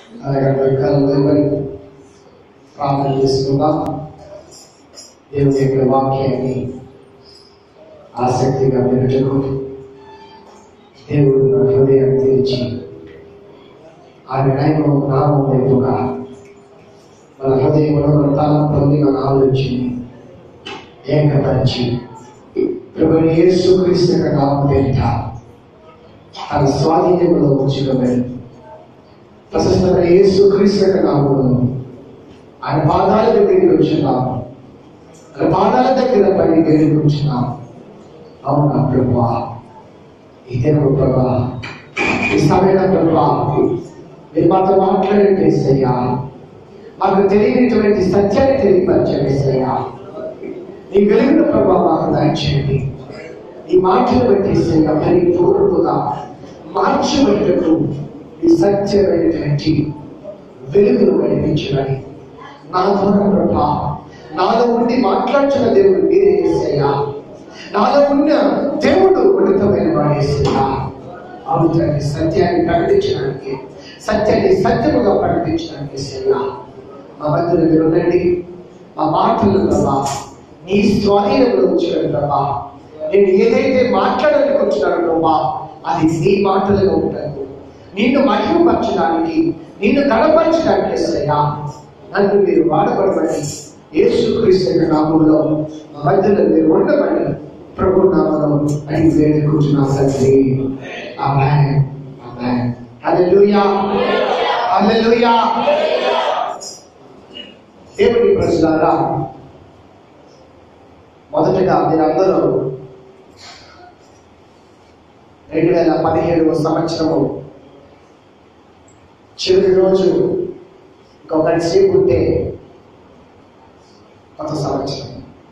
అలాగే కలవని ప్రార్థన చేసుకుందాం దేవుని యొక్క వాక్యాన్ని ఆసక్తిగా వినటకు దేవుడు నా హృదయం తెరిచి ఆయన నాయకం నామం వైపుగా మన హృదయంలో మన తలంపుల్ని మన ఆలోచన ఏకపరిచి ప్రభు యేసు క్రీస్తు యొక్క నామం పేరిట తన స్వాధీనంలో ఉంచుకోవాలి ప్రశస్తమైన యేసు క్రీస్తు యొక్క నామంలో ఆయన పాదాల దగ్గరికి వచ్చినాము ఆయన పాదాల దగ్గర పని వేడుకుంటున్నాము అవునా ప్రభా ఇదే ప్రభా ఈ సమయంలో ప్రభా మీరు మాతో మాట్లాడండి ఏసయ్యా మాకు తెలియనటువంటి సత్యాన్ని తెలియపరచండి ఏసయ్యా నీ వెలుగుల ప్రభా మాకు దయచేయండి ఈ మాటలు బట్టి ఏసయ్యా పరిపూర్ణముగా మార్చబడ్డకు ఈ సత్యమైనటువంటి వెలుగును నడిపించడానికి నా ద్వారా ప్రభా నాలో ఉండి మాట్లాడుతున్న దేవుడు మీరే ఏసయ్యా నాలో ఉన్న దేవుడు ఉన్నతమైన వాడేసయ్యా అవును తండ్రి సత్యాన్ని ప్రకటించడానికి సత్యాన్ని సత్యముగా ప్రకటించడానికి ఏసయ్యా మా మధ్యలో మీరు ఉండండి మా మాటలు ప్రభా నీ స్వాధీనంలో ఉంచడం ప్రభా నేను ఏదైతే మాట్లాడాలనుకుంటున్నాను ప్రభా అది నీ మాటలుగా ఉంటాను నిన్ను మహిమపరచడానికి నిన్ను కనపరచడానికి ఏసయ్యా నన్ను మీరు వాడబడమని యేసుక్రీస్తు యొక్క నామంలో మా మధ్యలో మీరు ఉండమని ప్రభు నామంలో అని వేడుకుంటున్నాం తండ్రి ఆమేన్ ఆమేన్ హల్లెలూయా హల్లెలూయా దేవుని ప్రజలారా మొదటగా మీరందరూ రెండు వేల పదిహేడవ సంవత్సరము చివరి రోజు ఇంకొకటి సేపు ఉంటే కొత్త సంవత్సరం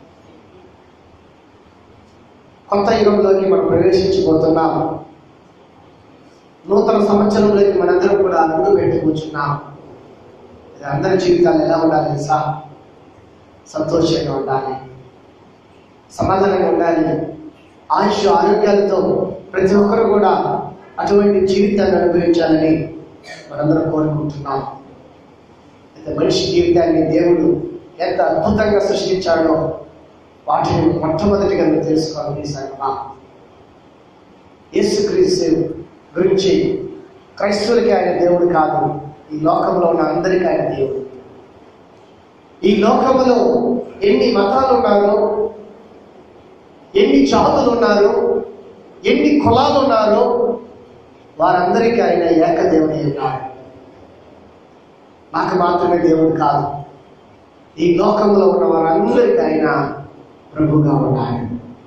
కొత్త యుగంలోకి మనం ప్రవేశించబోతున్నాం నూతన సంవత్సరంలోకి మనందరం కూడా అడుగు పెట్టి కూర్చున్నాం ఇది అందరి జీవితాలు ఎలా ఉండాలి తెలుసా సంతోషంగా ఉండాలి సమాధానంగా ఉండాలి ఆయుష్ ఆరోగ్యాలతో ప్రతి ఒక్కరు కూడా అటువంటి జీవితాన్ని అనుభవించాలని మనందరం కోరుకుంటున్నాం అయితే మనిషి జీవితాన్ని దేవుడు ఎంత అద్భుతంగా సృష్టించాడో వాటిని మొట్టమొదటిగా మీరు తెలుసుకోవాలి ఈ సంగమా యేసుక్రీస్తు గురించి క్రైస్తవులకి ఆయన దేవుడు కాదు ఈ లోకంలో ఉన్న అందరికీ ఆయన దేవుడు ఈ లోకంలో ఎన్ని మతాలు ఉన్నారో ఎన్ని జాతులు ఉన్నారు ఎన్ని కులాలు ఉన్నారో వారందరికీ ఆయన ఏకదేవుని ఉన్నాడు నాకు మాత్రమే దేవుడు కాదు ఈ లోకంలో ఉన్న వారందరికీ ఆయన ప్రభుగా ఉన్నాడు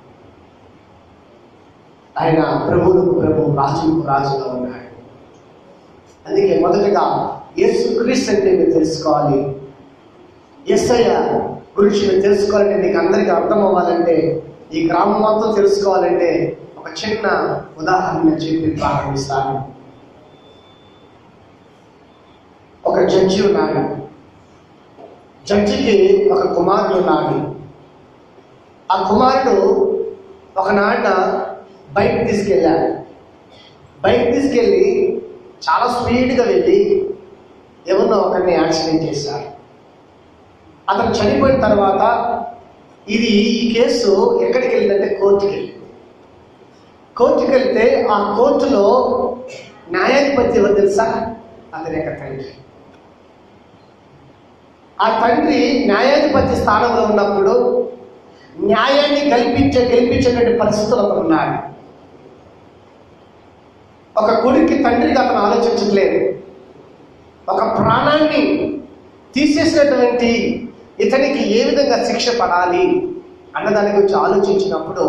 ఆయన ప్రభువులకు ప్రభు రాజులకు రాజుగా ఉన్నాడు అందుకే మొదటగా యేసు క్రీస్తు అంటే మీరు తెలుసుకోవాలి ఎస్ఐయ గురించి మీరు తెలుసుకోవాలంటే మీకు అందరికీ అర్థం అవ్వాలంటే ఈ గ్రామం మొత్తం తెలుసుకోవాలంటే ఒక చిన్న ఉదాహరణ చెప్పి ప్రారంభిస్తాను ఒక జడ్జి ఉన్నాడు జడ్జికి ఒక కుమారుడు ఉన్నాడు ఆ కుమారుడు ఒక నాట బైక్ తీసుకెళ్ళాడు బైక్ తీసుకెళ్ళి చాలా స్పీడ్గా వెళ్ళి ఎవరినో ఒకరిని యాక్సిడెంట్ చేశాడు అతను చనిపోయిన తర్వాత ఇది ఈ కేసు ఎక్కడికి వెళ్ళిందంటే కోర్టుకి వెళ్ళి కోర్టుకి వెళ్తే ఆ కోర్టులో న్యాయాధిపతి ఎవరు తెలుసా అతని యొక్క తండ్రి ఆ తండ్రి న్యాయాధిపతి స్థానంలో ఉన్నప్పుడు న్యాయాన్ని కల్పించే గెలిపించేటువంటి పరిస్థితులు అతను ఉన్నాడు ఒక కొడుక్కి తండ్రికి అతను ఆలోచించట్లేదు ఒక ప్రాణాన్ని తీసేసినటువంటి ఇతనికి ఏ విధంగా శిక్ష పడాలి అన్న దాని గురించి ఆలోచించినప్పుడు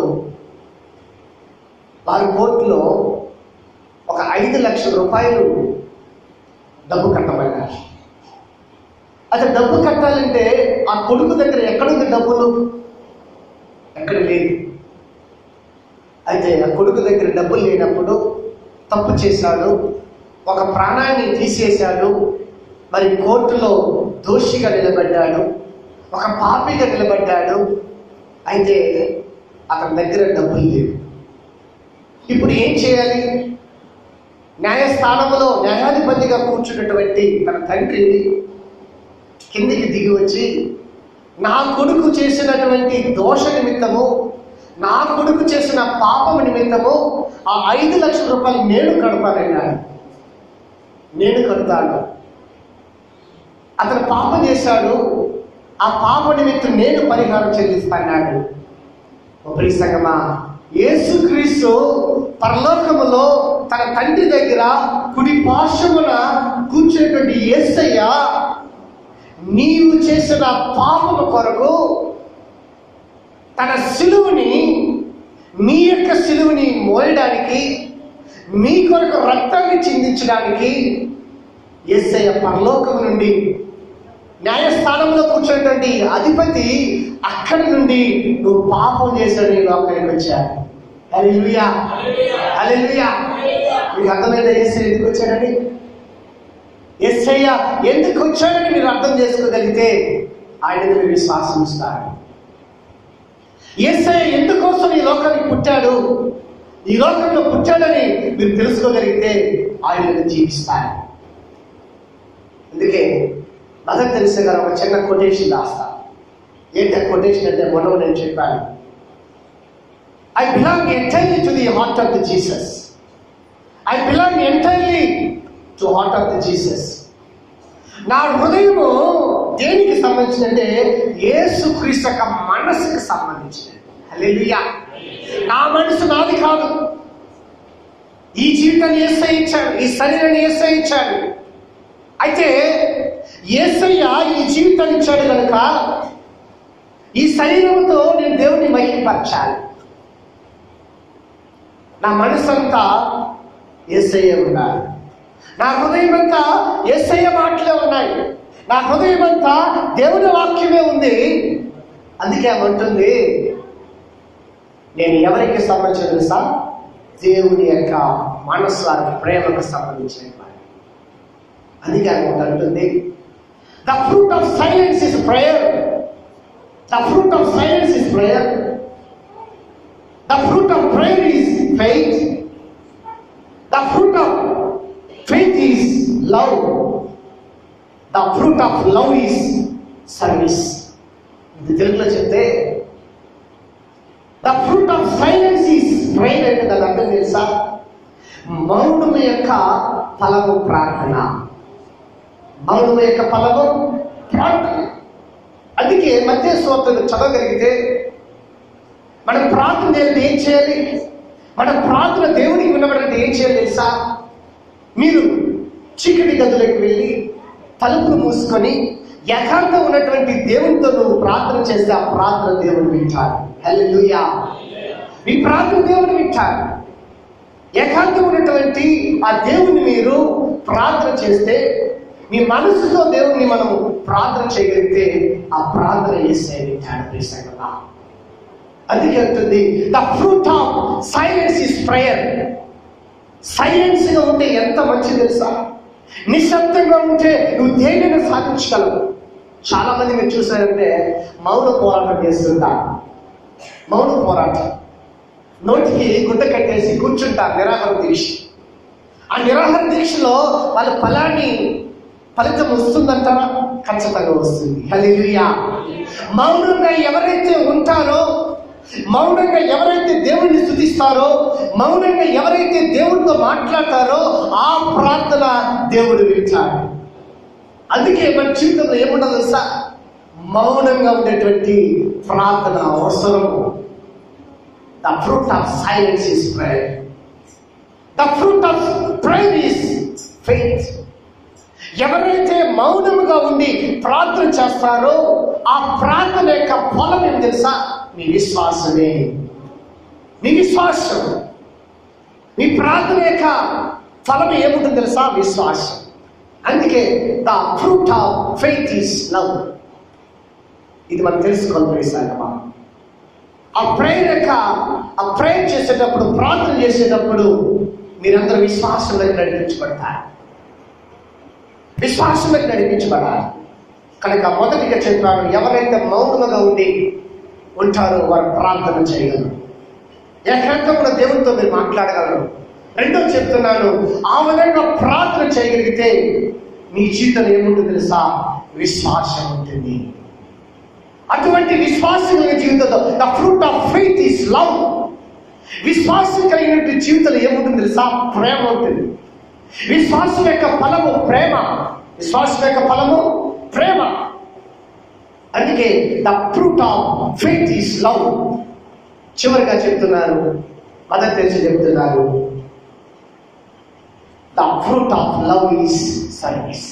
వారి కోర్టులో ఒక ఐదు లక్షల రూపాయలు డబ్బు కట్టమన్నారు అసలు డబ్బు కట్టాలంటే ఆ కొడుకు దగ్గర ఎక్కడుంది డబ్బులు ఎక్కడ లేదు అయితే ఆ కొడుకు దగ్గర డబ్బులు లేనప్పుడు తప్పు చేశాడు ఒక ప్రాణాన్ని తీసేశాడు మరి కోర్టులో దోషిగా నిలబడ్డాడు ఒక పాపిగా నిలబడ్డాడు అయితే అతని దగ్గర డబ్బులు లేవు ఇప్పుడు ఏం చేయాలి న్యాయస్థానంలో న్యాయాధిపతిగా కూర్చున్నటువంటి తన తండ్రి కిందికి దిగి వచ్చి నా కొడుకు చేసినటువంటి దోష నిమిత్తము నా కొడుకు చేసిన పాపం నిమిత్తము ఆ ఐదు లక్షల రూపాయలు నేను కడతానన్నాడు నేను కడతాను అతను పాపం చేశాడు ఆ పాప నిమిత్తం నేను పరిహారం చెల్లిస్తాడు ఒకరి సంగమా యేసుక్రీస్తు పరలోకములో తన తండ్రి దగ్గర కుడి పార్శ్వమున కూర్చున్నటువంటి యేసయ్య నీవు చేసిన పాపము కొరకు తన సిలువుని మీ యొక్క సిలువుని మోయడానికి మీ కొరకు రక్తాన్ని చిందించడానికి యేసయ్య పరలోకం నుండి న్యాయస్థానంలో కూర్చున్నటువంటి అధిపతి అక్కడి నుండి నువ్వు పాపం చేశాడు ఈ లోకానికి వచ్చాడు హల్లెలూయా హల్లెలూయా మీకు అర్థమైందా యేసయ్య ఎందుకు వచ్చాడని యేసయ్య ఎందుకు వచ్చాడని మీరు అర్థం చేసుకోగలిగితే ఆయన మీద మీరు విశ్వాసం ఇస్తారు యేసయ్య ఎందుకోసం ఈ లోకానికి పుట్టాడు ఈ లోకంలో పుట్టాడని మీరు తెలుసుకోగలిగితే ఆయన మీద జీవిస్తారు అందుకే మదర్ తెలిసే గారు ఒక చిన్న కొటేషన్ రాస్తా ఏంటి ఆ కొటేషన్ అంటే మొన్న నేను చెప్పాను I belong entirely to the heart of the Jesus I belong entirely to heart of the Jesus నా హృదయము దేనికి సంబంధించిందంటే యేసుక్రీస్తు యొక్క మనసుకు సంబంధించినది హల్లెలూయా నా మనసు నాది కాదు ఈ జీవితాన్ని ఏసై ఇచ్చాడు ఈ శరీరాన్ని ఏసై ఇచ్చాడు అయితే ఏసయ్య ఈ జీవితాన్ని ఇచ్చాడు కనుక ఈ శరీరంతో నేను దేవుని మహిమపరచాలి నా మనసంతా ఏసయ్య ఉండాలి నా హృదయం అంతా ఏసయ్య మాటలే ఉన్నాయి నా హృదయం అంతా దేవుని వాక్యమే ఉంది అందుకే ఆమె అంటుంది నేను ఎవరికి సంబంధించిన తెలుసా దేవుని యొక్క మనస్సు వారి ప్రేమకు సంబంధించిన వాడు అందుకే ఆమె ఒకటి అంటుంది the fruit of silence is prayer the fruit of silence is prayer the fruit of prayer is faith the fruit of faith is love the fruit of love is service ఇది తెలుగులో చెప్తే the fruit of silence is prayer అంటే దాని అర్థం తెలుసా మౌనము యొక్క ఫలము ప్రార్థన మౌనము యొక్క ఫలము ప్రార్థన అందుకే మధ్య స్తోత్రం చదవగలిగితే మనం ప్రార్థన చేయాలంటే ఏం చేయాలి మన ప్రార్థన దేవునికి వినబడంటే ఏం చేయాలి తెలుసా మీరు చీకటి గదులకు వెళ్ళి తలుపులు మూసుకొని యథార్థ ఉన్నటువంటి దేవునితో నువ్వు ప్రార్థన చేస్తే ఆ ప్రార్థన దేవుడు వింటాడు హల్లెలూయా మీ ప్రార్థన దేవుడు వింటాడు యథార్థం ఉన్నటువంటి ఆ దేవుని మీరు ప్రార్థన చేస్తే మీ మనసుతో దేవుణ్ణి మనం ప్రార్థన చేయగలిగితే ఆ ప్రార్థన చేస్తే వింటాడు ప్రిసంగమా అందుకే అంటుంది the fruit of silence is prayer silence గా ఉంటే ఎంత మంచిది తెలుసా నిశ్శబ్దంగా ఉంటే నువ్వు దేనిని సాధించగలవు చాలా మంది మీరు చూసారంటే మౌన పోరాటం చేస్తుంటారు మౌన పోరాటం నోటికి గుడ్డ కట్టేసి కూర్చుంటారు నిరాహార దీక్ష ఆ నిరాహార దీక్షలో వాళ్ళ ఫలాన్ని ఫలితం వస్తుందంటారా ఖచ్చితంగా వస్తుంది హల్లెలూయా మౌనంగా ఎవరైతే ఉంటారో మౌనంగా ఎవరైతే దేవుణ్ణి స్థుతిస్తారో మౌనంగా ఎవరైతే దేవుడితో మాట్లాడతారో ఆ ప్రార్థన దేవుడు వింటాడు అందుకే మన జీవితంలో ఏముండదు తెలుసా మౌనంగా ఉండేటువంటి ప్రార్థన అవసరము the fruit of silence is prayer the fruit of prayer is faith ఎవరైతే మౌనముగా ఉండి ప్రార్థన చేస్తారో ఆ ప్రార్థన యొక్క ఫలం ఏం తెలుసా మీ విశ్వాసమే మీ విశ్వాసం మీ ప్రార్థన యొక్క ఫలం ఏముంటుంది తెలుసా విశ్వాసం అందుకే the fruit of faith is love ఇది మనం తెలుసుకోవాలి ప్రేసాగమా ఆ ప్రేయర్ యొక్క ఆ ప్రేయర్ చేసేటప్పుడు ప్రార్థన చేసేటప్పుడు మీరందరూ విశ్వాసంలోకి నడిపించబడతారు విశ్వాసంలోకి నడిపించబడాలి కనుక మొదటిగా చెప్పాను ఎవరైతే మౌనముగా ఉండి ఉంటారో వారు ప్రార్థన చేయగలరు ఎక్కడంతా కూడా దేవునితో మీరు మాట్లాడగలరు రెండో చెప్తున్నాను ఆ విధంగా ప్రార్థన చేయగలిగితే నీ జీవితంలో ఏముంటుంది తెలుసా విశ్వాసం ఉంటుంది అటువంటి విశ్వాసం కలిగిన జీవితంలో the fruit of faith is love విశ్వాసం కలిగినటువంటి జీవితంలో ఏముంటుంది తెలుసా ప్రేమ ఉంటుంది విశ్వాసం యొక్క ఫలము ప్రేమ విశ్వాసం యొక్క ఫలము ప్రేమ అందుకే the fruit of faith is love చివరిగా చెప్తున్నారు మదర్ తెలిసి చెప్తున్నారు the fruit of love is service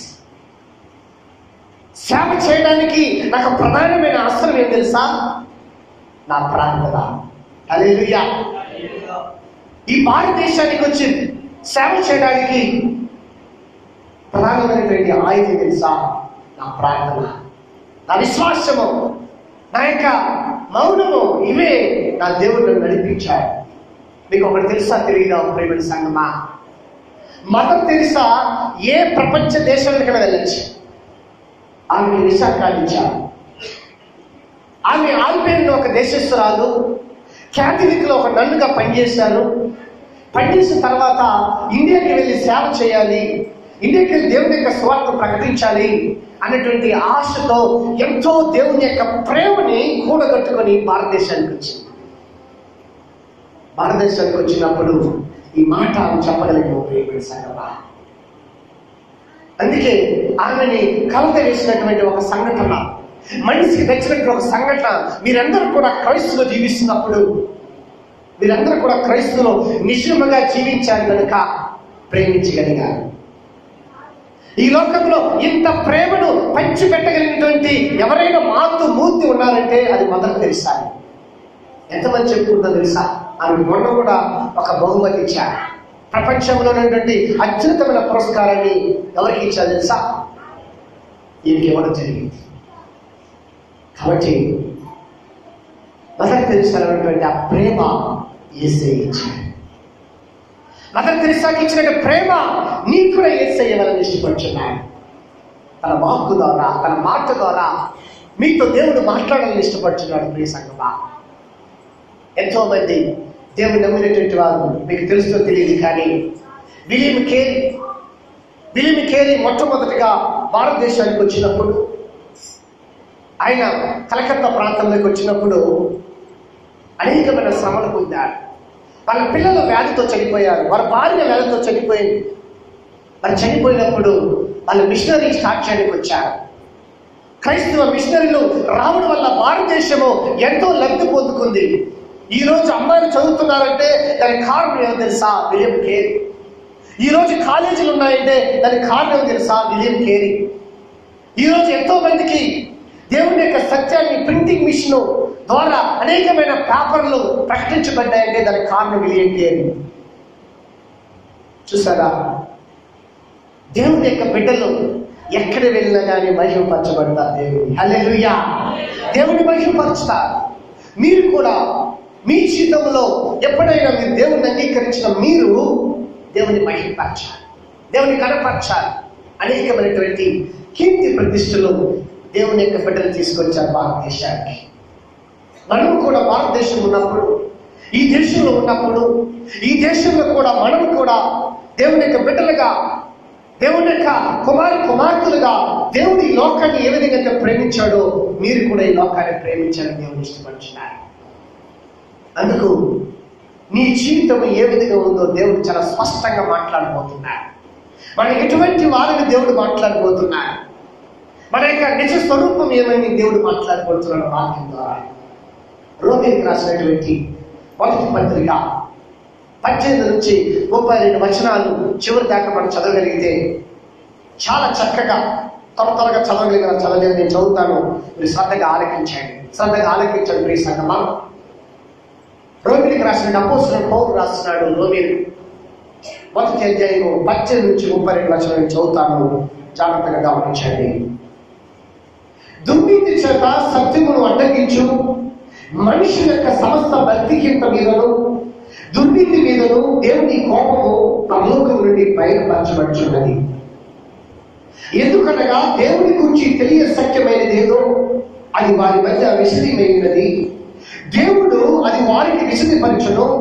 సేవ చేయడానికి నాకు ప్రధానమైన అవసరం ఏం తెలుసా నా ప్రార్థన హల్లెలూయా ఈ భారతదేశానికి వచ్చి సేవ చేయడానికి ప్రధానమైనటువంటి ఆయుధం తెలుసా నా ప్రార్థన నా విశ్వాసము నా యొక్క మౌనము ఇవే నా దేవుడు నన్ను నడిపించాడు మీకు ఒకటి తెలుసా తెలియదా ప్రేమ సంగమా మతం తెలుసా ఏ ప్రపంచ దేశానికైనా వెళ్ళచ్చు ఆమెకి విసా కార్డు ఇచ్చారు ఆమె ఆల్బేన్ ఒక దేశస్తురాలు క్యాథలిక్లో ఒక నన్నుగా పనిచేశారు పనిచేసిన తర్వాత ఇండియాకి వెళ్ళి సేవ చేయాలి ఇండియాకి వెళ్ళి దేవుని యొక్క స్వార్థం ప్రకటించాలి అనేటువంటి ఆశతో ఎంతో దేవుని యొక్క ప్రేమని కూడగట్టుకొని భారతదేశానికి వచ్చింది భారతదేశానికి వచ్చినప్పుడు ఈ మాట ఆమె చెప్పగలిగిన ప్రేమ సంగమా అందుకే ఆమెని కలత వేసినటువంటి ఒక సంఘటన మనిషికి తెచ్చినటువంటి ఒక సంఘటన మీరందరూ కూడా క్రైస్తులో జీవిస్తున్నప్పుడు మీరందరూ కూడా క్రైస్తులో నిజముగా జీవించారు కనుక ప్రేమించగలిగారు ఈ లోకంలో ఇంత ప్రేమను పంచిపెట్టగలిగినటువంటి ఎవరైనా మాతృ మూర్తి ఉన్నారంటే అది మొదలు తెలుసా ఎంతమంది చెప్పుకుంటుందో తెలుసా ఆమె మొన్న కూడా ఒక బహుమతి ఇచ్చారు ప్రపంచంలో ఉన్నటువంటి అత్యుత్తమైన పురస్కారాన్ని ఎవరికి ఇచ్చారు తెలుసా ఈయనకి ఇవ్వడం జరిగింది కాబట్టి మదర్ తెలిసినటువంటి ఆ ప్రేమ ఏసే ఇచ్చాడు మదర్ తెరిసాకి ఇచ్చిన ప్రేమ నీ కూడా ఏసయ్యవాలని ఇష్టపడుచున్నాడు తన వాక్కు ద్వారా తన మాట ద్వారా మీతో దేవుడు మాట్లాడాలని ఇష్టపడుచున్నాడు ప్రియ సంగమా ఎంతో మంది దేవుడు నమ్మినటువంటి వారు మీకు తెలుసో తెలియదు కానీ విలియం కేరీ విలియం కేరీ మొట్టమొదటిగా భారతదేశానికి వచ్చినప్పుడు ఆయన కలకత్తా ప్రాంతంలోకి వచ్చినప్పుడు అనేకమైన శ్రమలు పొందాడు వాళ్ళ పిల్లలు వ్యాధితో చనిపోయారు వారి భార్య వ్యాధితో చనిపోయింది మరి చనిపోయినప్పుడు వాళ్ళు మిషనరీ స్టార్ట్ చేయడానికి వచ్చారు క్రైస్తవ మిషనరీలు రావడం వల్ల భారతదేశము ఎంతో లబ్ధి పొందుకుంది ఈ రోజు అమ్మాయిలు చదువుతున్నారంటే దానికి కారణం ఏమో తెలుసా విలియం కేరీ ఈ రోజు కాలేజీలు ఉన్నాయంటే దానికి కారణం ఏమో తెలుసా విలియం కేరీ ఈ రోజు ఎంతో మందికి దేవుని యొక్క సత్యాన్ని ప్రింటింగ్ మిషన్ ద్వారా అనేకమైన పేపర్లు ప్రకటించబడ్డాయంటే దానికి కారణం విలియం కేరీ చూసారా దేవుని యొక్క బిడ్డలు ఎక్కడ వెళ్ళినా కానీ మహిమపరచబడతారు దేవుని హల్లెలూయా దేవుని మహిమపరుచుతారు మీరు కూడా మీ జీవితంలో ఎప్పుడైనా మీరు దేవుని అంగీకరించిన మీరు దేవుని మహిమపరచాలి దేవుని కనపరచాలి అనేకమైనటువంటి కీర్తి ప్రతిష్టలు దేవుని యొక్క బిడ్డలు తీసుకొచ్చారు భారతదేశానికి మనము కూడా భారతదేశం ఉన్నప్పుడు ఈ దేశంలో ఉన్నప్పుడు ఈ దేశంలో కూడా మనము కూడా దేవుని యొక్క బిడ్డలుగా దేవుని యొక్క కుమారి కుమార్తెలుగా దేవుడి ఈ లోకాన్ని ఏ విధంగా అయితే ప్రేమించాడో మీరు కూడా ఈ లోకాన్ని ప్రేమించాలని దేవుని ఇష్టపడుతున్నారు అందుకు నీ జీవితం ఏ విధంగా ఉందో దేవుడు చాలా స్పష్టంగా మాట్లాడబోతున్నాడు మన ఎటువంటి వారిని దేవుడు మాట్లాడబోతున్నాడు మన యొక్క నిజ స్వరూపం ఏమని దేవుడు మాట్లాడబోతున్నాడు వాక్యం ద్వారా రోమికి రాసినటువంటి మొదటి పత్రిక పద్దెనిమిది నుంచి ముప్పై రెండు వచనాలు చివరి దాకా మనం చదవగలిగితే చాలా చక్కగా త్వర త్వరగా చదవగలిగిన చదవలేదు నేను చదువుతాను మీరు శ్రద్ధగా ఆలకించండి శ్రద్ధగా ఆలకించండి ప్రియ సంగమా రోమిలికి రాసిన అపోసిన పౌరు రాస్తున్నాడు రోమిలు మొదటి అధ్యాయము పద్దెనిమిది నుంచి ముప్పై రెండు వచనాలు నేను చదువుతాను జాగ్రత్తగా గమనించండి దుర్నీతి చేత సత్యమును అడ్డగించు మనిషి యొక్క సమస్త భక్తిహీనత మీదను దుర్నీతి మీదను దేవుని కోపము పరలోకం నుండి బయలుపరచబడుచున్నది ఎందుకనగా దేవుని గురించి తెలియ సత్యమైనదేదో అది వారి మధ్య విశదమైనది దేవుడు అది వారికి విశదపరచను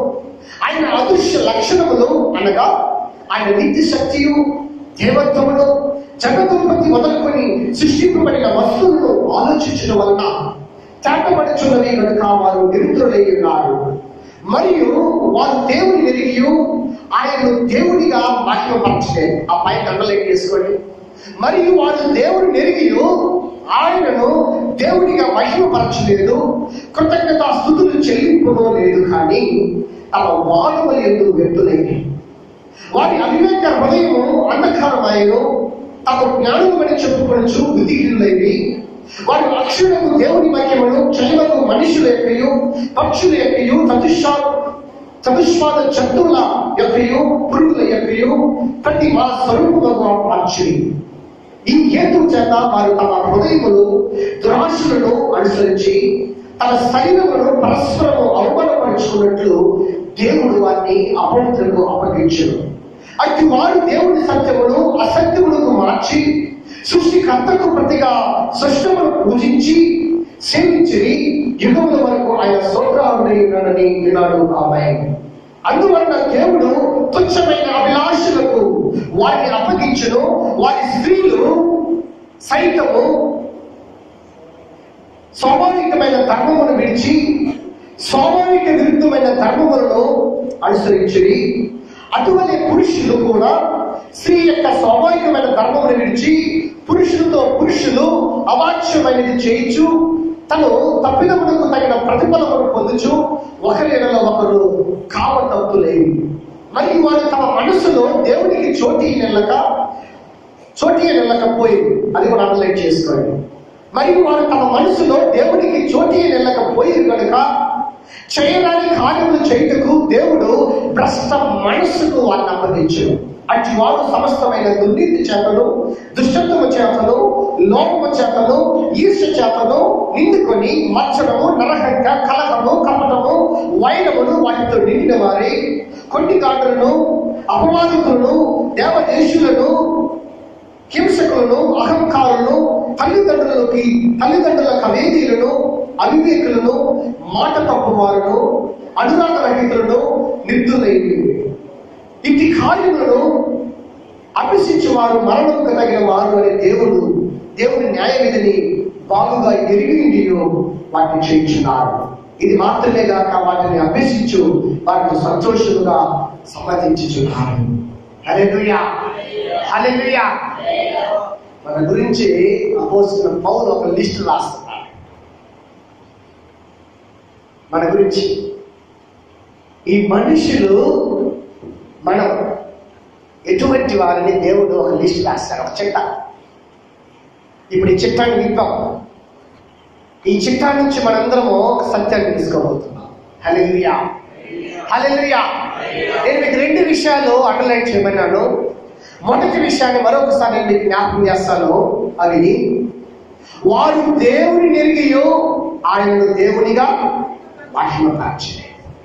ఆయన అదృశ్య లక్షణములు అనగా ఆయన నీతి శక్తియు దేవత్వములు జగదుత్పత్తి మొదలుకొని సృష్టింపబడిన వస్తువులను ఆలోచించడం వలన చాటబడుచున్నవి కనుక వారు నిరుద్రులై ఉన్నారు మరియు వారు దేవుని ఎరిగి ఆయనను దేవునిగా మహిమపరచలే ఆ పైన అండలైన్ చేసుకోండి మరియు వారు దేవుని ఎరిగి ఆయనను దేవునిగా మహిమపరచలేదు కృతజ్ఞత స్థుతులు చెల్లింపునో లేదు కానీ తమ వాదములు ఎందుకు వెట్టులేదు వారి అవివేక హృదయము అంధకారమాయను తమ జ్ఞానమని చెప్పుకొనచ్చు బుద్ధిహీనులైవి వారి అక్షరులకు దేవుని వాక్యమును చైవకు మనుషుల యొక్కయు పక్షుల యొక్కయు చతుష్షా చతుష్పాద జంతువుల యొక్కయు పురుగుల యొక్కయు ప్రతి మా స్వరూపముగా మార్చి ఈ హేతు చేత వారు తమ హృదయములు దురాశలను అనుసరించి తమ శరీరమును పరస్పరము అవమానపరుచుకున్నట్లు దేవుడు వారిని అపవిత్రకు అప్పగించను అట్టి వారు దేవుని సత్యమును అసత్యములకు మార్చి సృష్టికర్తకు ప్రతిగా సృష్టమును పూజించి సేవించి యుగముల వరకు ఆయన సౌగ్రాహుడై ఉన్నాడని విన్నాడు ఆమె అందువలన దేవుడు తుచ్చమైన అభిలాషులకు వారిని అప్పగించును వారి స్త్రీలు సైతము స్వాభావికమైన ధర్మమును విడిచి స్వాభావిక విరుద్ధమైన ధర్మములను అనుసరించి అటువలే పురుషులు కూడా స్త్రీ యొక్క స్వాభావికమైన ధర్మమును విడిచి పురుషులతో పురుషులు అవాచ్యమైనది చేయించు తను తప్పిదమునకు తగిన ప్రతిఫలమును పొందుచు ఒకరి ఎడల ఒకరు కావతప్పులేవి మరియు వారు తమ మనసులో దేవునికి చోటీ నెల్లక చోటీ నెల్లకపోయింది అది కూడా అండర్లైన్ చేసుకోండి మరియు వారు తమ మనసులో దేవునికి చోటీ నెల్లకపోయి కనుక చేయరాని కార్యములు చేయుటకు దేవుడు భ్రష్ట మనస్సుకు వారిని అప్పగించు అట్టి వారు సమస్తమైన దుర్నీతి చేతను దుష్టత్వము చేతను లోపము చేతను ఈర్ష చేతను నిండుకొని మచ్చడము నరహంక కలహము కపటము వైరమును వాటితో నిండిన వారి కొన్ని కాటులను అపవాదికులను దేవదేశులను హింసకులను అహంకారులను తల్లిదండ్రులకి తల్లిదండ్రుల కవేదీలను అవివేకులను మాట తప్పువారును అనురాగ రహితులను నిర్దులైన ఇట్టి కార్యములను అభ్యసించి వారు మరణంకు తగిన వారు అనే దేవుడు దేవుని న్యాయ విధిని బాగుగా ఎరిగి వాటిని చేయించున్నారు ఇది మాత్రమే కాక వాటిని అభ్యసించు వాటిని సంతోషంగా సమ్మతించుచున్నారు హల్లెలూయా హల్లెలూయా మన గురించి అపోసిన పౌలు ఒక లిస్టు రాస్తున్నాడు మన గురించి ఈ మనుషులు మనం ఎటువంటి వారిని దేవుడు ఒక లిస్ట్ రాస్తాడు ఒక చిట్ట ఇప్పుడు ఈ చిట్టాన్ని విప్పాం ఈ చిట్టా నుంచి మనందరము ఒక సత్యాన్ని తీసుకోబోతున్నాం హల్లెలూయా హల్లెలూయా నేను మీకు రెండు విషయాలు అండర్లైన్ చేయమన్నాను మొదటి విషయాన్ని మరొకసారి నేను మీకు జ్ఞాపకం చేస్తాను అవి వారు దేవుని నెరిగియో ఆయనను దేవునిగా మహిమపరచలేదు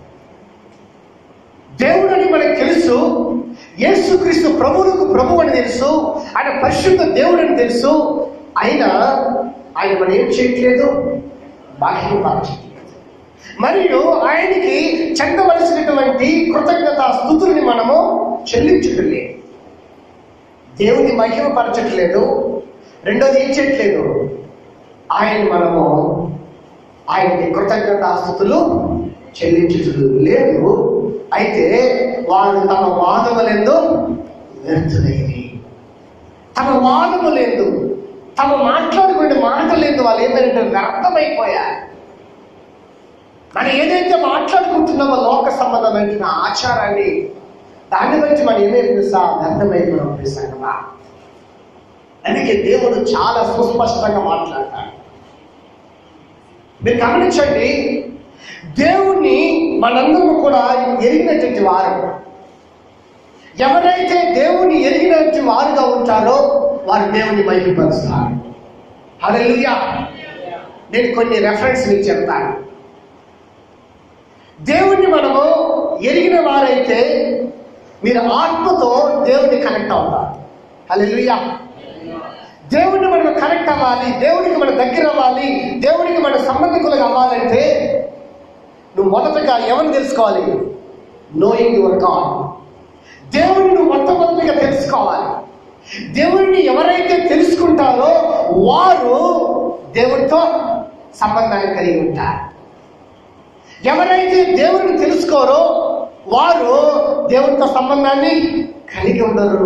దేవుడని మనకు తెలుసు యేసుక్రీస్తు ప్రభువులకు ప్రభు అని తెలుసు ఆయన పరిశుద్ధ దేవుడని తెలుసు అయినా ఆయన మనం ఏం చేయట్లేదు మహిమపరచట్లేదు మరియు ఆయనకి చెందవలసినటువంటి కృతజ్ఞత స్థుతుల్ని మనము చెల్లించటం లేదు దేవుని మహిమపరచట్లేదు రెండోది ఏం చేయట్లేదు ఆయన మనము ఆయనకి కృతజ్ఞతాస్థుతులు చెల్లించుటలు లేదు అయితే వారు తమ వాదములెందు వ్యర్థులైనవి తమ వాదములేదు తమ మాట్లాడుకునే మాటలేదు వాళ్ళు ఏమైనా వ్యర్థమైపోయారు మనం ఏదైతే మాట్లాడుకుంటున్నామో లోక సంబంధమైన ఆచారాన్ని దాన్ని బట్టి మనం ఏమైపోయి వ్యర్థమైపోయిన సంగమా అందుకే దేవుడు చాలా సుస్పష్టంగా మాట్లాడతాడు మీరు గమనించండి దేవుణ్ణి మనందరం కూడా ఎరిగినటువంటి వారు ఎవరైతే దేవుని ఎరిగినటువంటి వారుగా ఉంటారో వారు దేవుని మహిమపరుస్తారు హల్లెలూయా నేను కొన్ని రెఫరెన్స్ మీకు చెప్తాను దేవుణ్ణి మనము ఎరిగిన వారైతే మీరు ఆత్మతో దేవుని కనెక్ట్ అవుతారు హల్లెలూయా దేవుడిని మనం కనెక్ట్ అవ్వాలి దేవుడికి మన దగ్గర అవ్వాలి దేవుడికి మన సంబంధికులుగా అవ్వాలంటే నువ్వు మొదటగా ఎవరిని తెలుసుకోవాలి నోయింగ్ యువర్ గాడ్ దేవుడిని నువ్వు మొట్టమొదటిగా తెలుసుకోవాలి దేవుడిని ఎవరైతే తెలుసుకుంటారో వారు దేవుడితో సంబంధాన్ని కలిగి ఉంటారు ఎవరైతే దేవుడిని తెలుసుకోరో వారు దేవుడితో సంబంధాన్ని కలిగి ఉండరు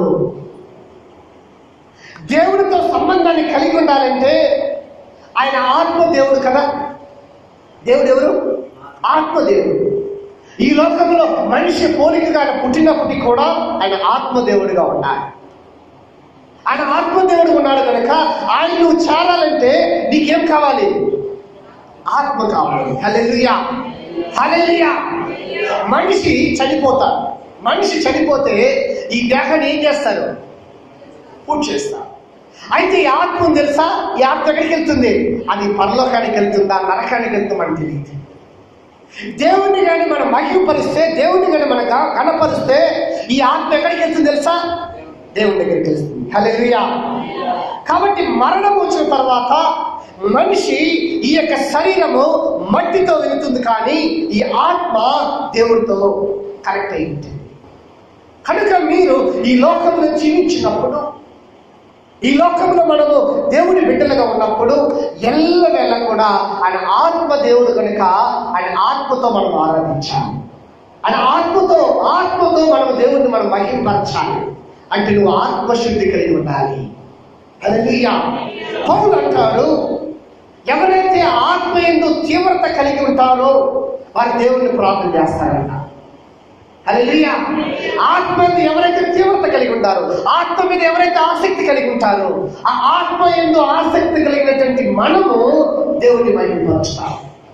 దేవుడితో సంబంధాన్ని కలిగి ఉండాలంటే ఆయన ఆత్మ దేవుడు కదా దేవుడు ఎవరు ఆత్మదేవుడు ఈ లోకంలో మనిషి పోలికగా ఆయన పుట్టినప్పటికీ కూడా ఆయన ఆత్మదేవుడిగా ఉన్నాడు ఆయన ఆత్మదేవుడు ఉన్నాడు కనుక ఆయన నువ్వు చేరాలంటే నీకేం కావాలి ఆత్మ కావాలి హల్లెలూయా హల్లెలూయా మనిషి చనిపోతాడు మనిషి చనిపోతే ఈ దేహాన్ని ఏం చేస్తారు పూజ చేస్తారు అయితే ఈ ఆత్మ ఉంది తెలుసా ఈ ఆత్మ ఎక్కడికి వెళ్తుంది అది పరలోకానికి వెళ్తుందా నరకానికి వెళ్తుందా మనకు తెలియదు దేవుణ్ణి కానీ మనం మహిమపరిస్తే దేవుణ్ణి కానీ మనం గా- కనపరిస్తే ఈ ఆత్మ ఎక్కడికి వెళ్తుంది తెలుసా దేవుని దగ్గరికి వెళ్తుంది హల్లెలూయా కాబట్టి మరణం వచ్చిన తర్వాత మనిషి ఈ యొక్క శరీరము మట్టితో వెళుతుంది కానీ ఈ ఆత్మ దేవుడితో కనెక్ట్ అయి ఉంటుంది కనుక మీరు ఈ లోకంలో జీవించినప్పుడు ఈ లోకంలో మనము దేవుని బిడ్డలుగా ఉన్నప్పుడు ఎల్లవేళ కూడా ఆయన ఆత్మ దేవుడు కనుక ఆయన ఆత్మతో మనం ఆరాధించాలి ఆయన ఆత్మతో ఆత్మతో మనం దేవుడిని మనం మహింపరచాలి అంటే నువ్వు ఆత్మశుద్ధి కలిగి ఉండాలి హల్లెలూయా పౌలు అంటాడు ఎవరైతే ఆత్మ ఎందు తీవ్రత కలిగి ఉంటారో వారు దేవుణ్ణి ప్రార్థన చేస్తారంట హల్లెలూయా ఆత్మ ఎందు ఎవరైతే తీవ్రత కలిగి ఉంటారో ఆత్మ మీద ఎవరైతే ఆసక్తి కలిగి ఉంటారో ఆ ఆత్మ ఎందు ఆసక్తి కలిగినటువంటి మనము దేవుని మహిమపరుస్తాం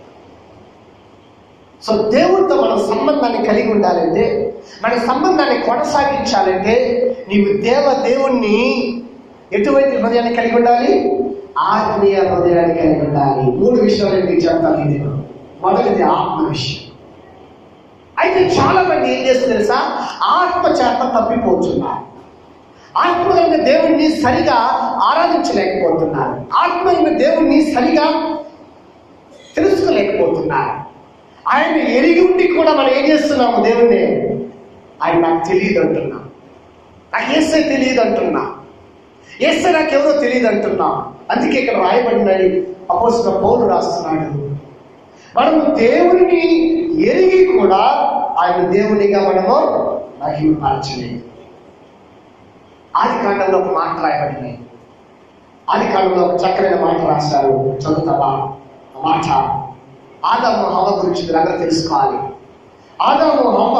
సో దేవుడితో మనం సంబంధాన్ని కలిగి ఉండాలంటే మన సంబంధాన్ని కొనసాగించాలంటే నీవు దేవ దేవుణ్ణి ఎటువంటి హృదయాన్ని కలిగి ఉండాలి ఆత్మీయ హృదయాన్ని కలిగి ఉండాలి మూడు విషయాలు నేను మీకు చెప్తాను ఇది మొదటిది ఆత్మ విషయం అయితే చాలా మంది ఏం చేస్తుంది తెలుసా ఆత్మ చేత తప్పిపోతున్నారు ఆత్మ కలిగిన దేవుణ్ణి సరిగా ఆరాధించలేకపోతున్నారు ఆత్మ కలిగిన దేవుణ్ణి సరిగా తెలుసుకోలేకపోతున్నారు ఆయన ఎరిగి ఉండి కూడా మనం ఏం చేస్తున్నాము దేవుణ్ణి ఆయన నాకు తెలియదు అంటున్నా నాకు ఏసే తెలియదు అంటున్నా ఏసే నాకెవరో తెలియదు అంటున్నా అందుకే ఇక్కడ రాయబడినది అపోసిన పౌలు రాస్తున్నాడు మనము దేవుని ఎరిగి కూడా ఆయన దేవునిగా మనము మహిమపరచలేదు ఆది కాండంలో ఒక మాట రాయబడింది ఆది కాండంలో ఒక చక్కనైన మాట రాశారు చదువుతావా ఆ మాట ఆదాము హవ గురించి మీరందరూ తెలుసుకోవాలి ఆదాము హవ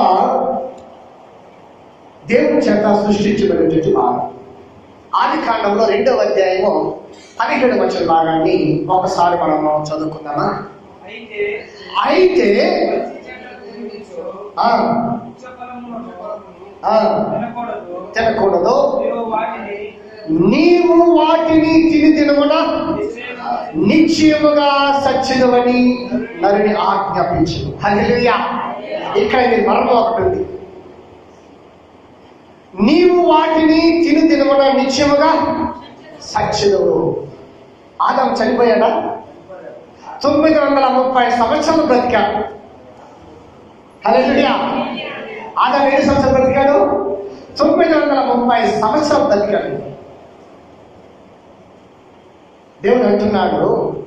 దేవుని చేత సృష్టించబడినటువంటి వారు ఆది కాండంలో రెండవ అధ్యాయము పదిహేడు వచ్చిన భాగాన్ని ఒకసారి మనము చదువుకుందామా అయితే అయితే మంచి చెడ్డలు గుర్తించు. ఆ, వృక్షఫలమును ఒకరును ఆ, తినకూడదు. తినకూడదు మీరు వాటిని నీవు వాటిని తిని తినమున నిశ్చయముగా నిశ్చయముగా సచ్చినవని నరుని ఆజ్ఞాపించు హల్లెలూయా ఇక్కడ ఇది మరణం ఒకటి ఉంది నీవు వాటిని తిని తినమున నిశ్చయముగా సచ్చినవు ఆదం చనిపోయాడా తొమ్మిది వందల ముప్పై సంవత్సరాలు బ్రతికాడు హల్లెలూయా ఆదం ఏడు సంవత్సరాలు బ్రతికాడు తొమ్మిది వందల ముప్పై సంవత్సరాలు బ్రతికాడు దేవుడు అంటున్నాడు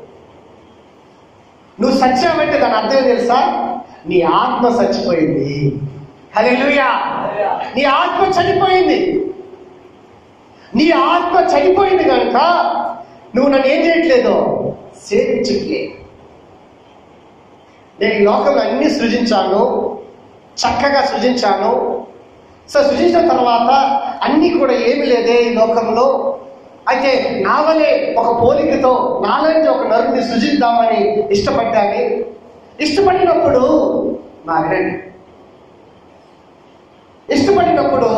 నువ్వు సత్యావంటే దాని అర్థం ఏం తెలుసా నీ ఆత్మ చచ్చిపోయింది హల్లెలూయా నీ ఆత్మ చనిపోయింది నీ ఆత్మ చనిపోయింది కనుక నువ్వు నన్ను ఏం చేయట్లేదు సేవించట్లేదు నేను ఈ లోకంలో అన్ని సృజించాను చక్కగా సృజించాను సో సృజించిన తర్వాత అన్నీ కూడా ఏమి లేదే ఈ లోకంలో అయితే నా వలే ఒక పోలికతో నాలాంటి ఒక నరుని సృజిద్దామని ఇష్టపడ్డాను ఇష్టపడినప్పుడు నా వినండి ఇష్టపడినప్పుడు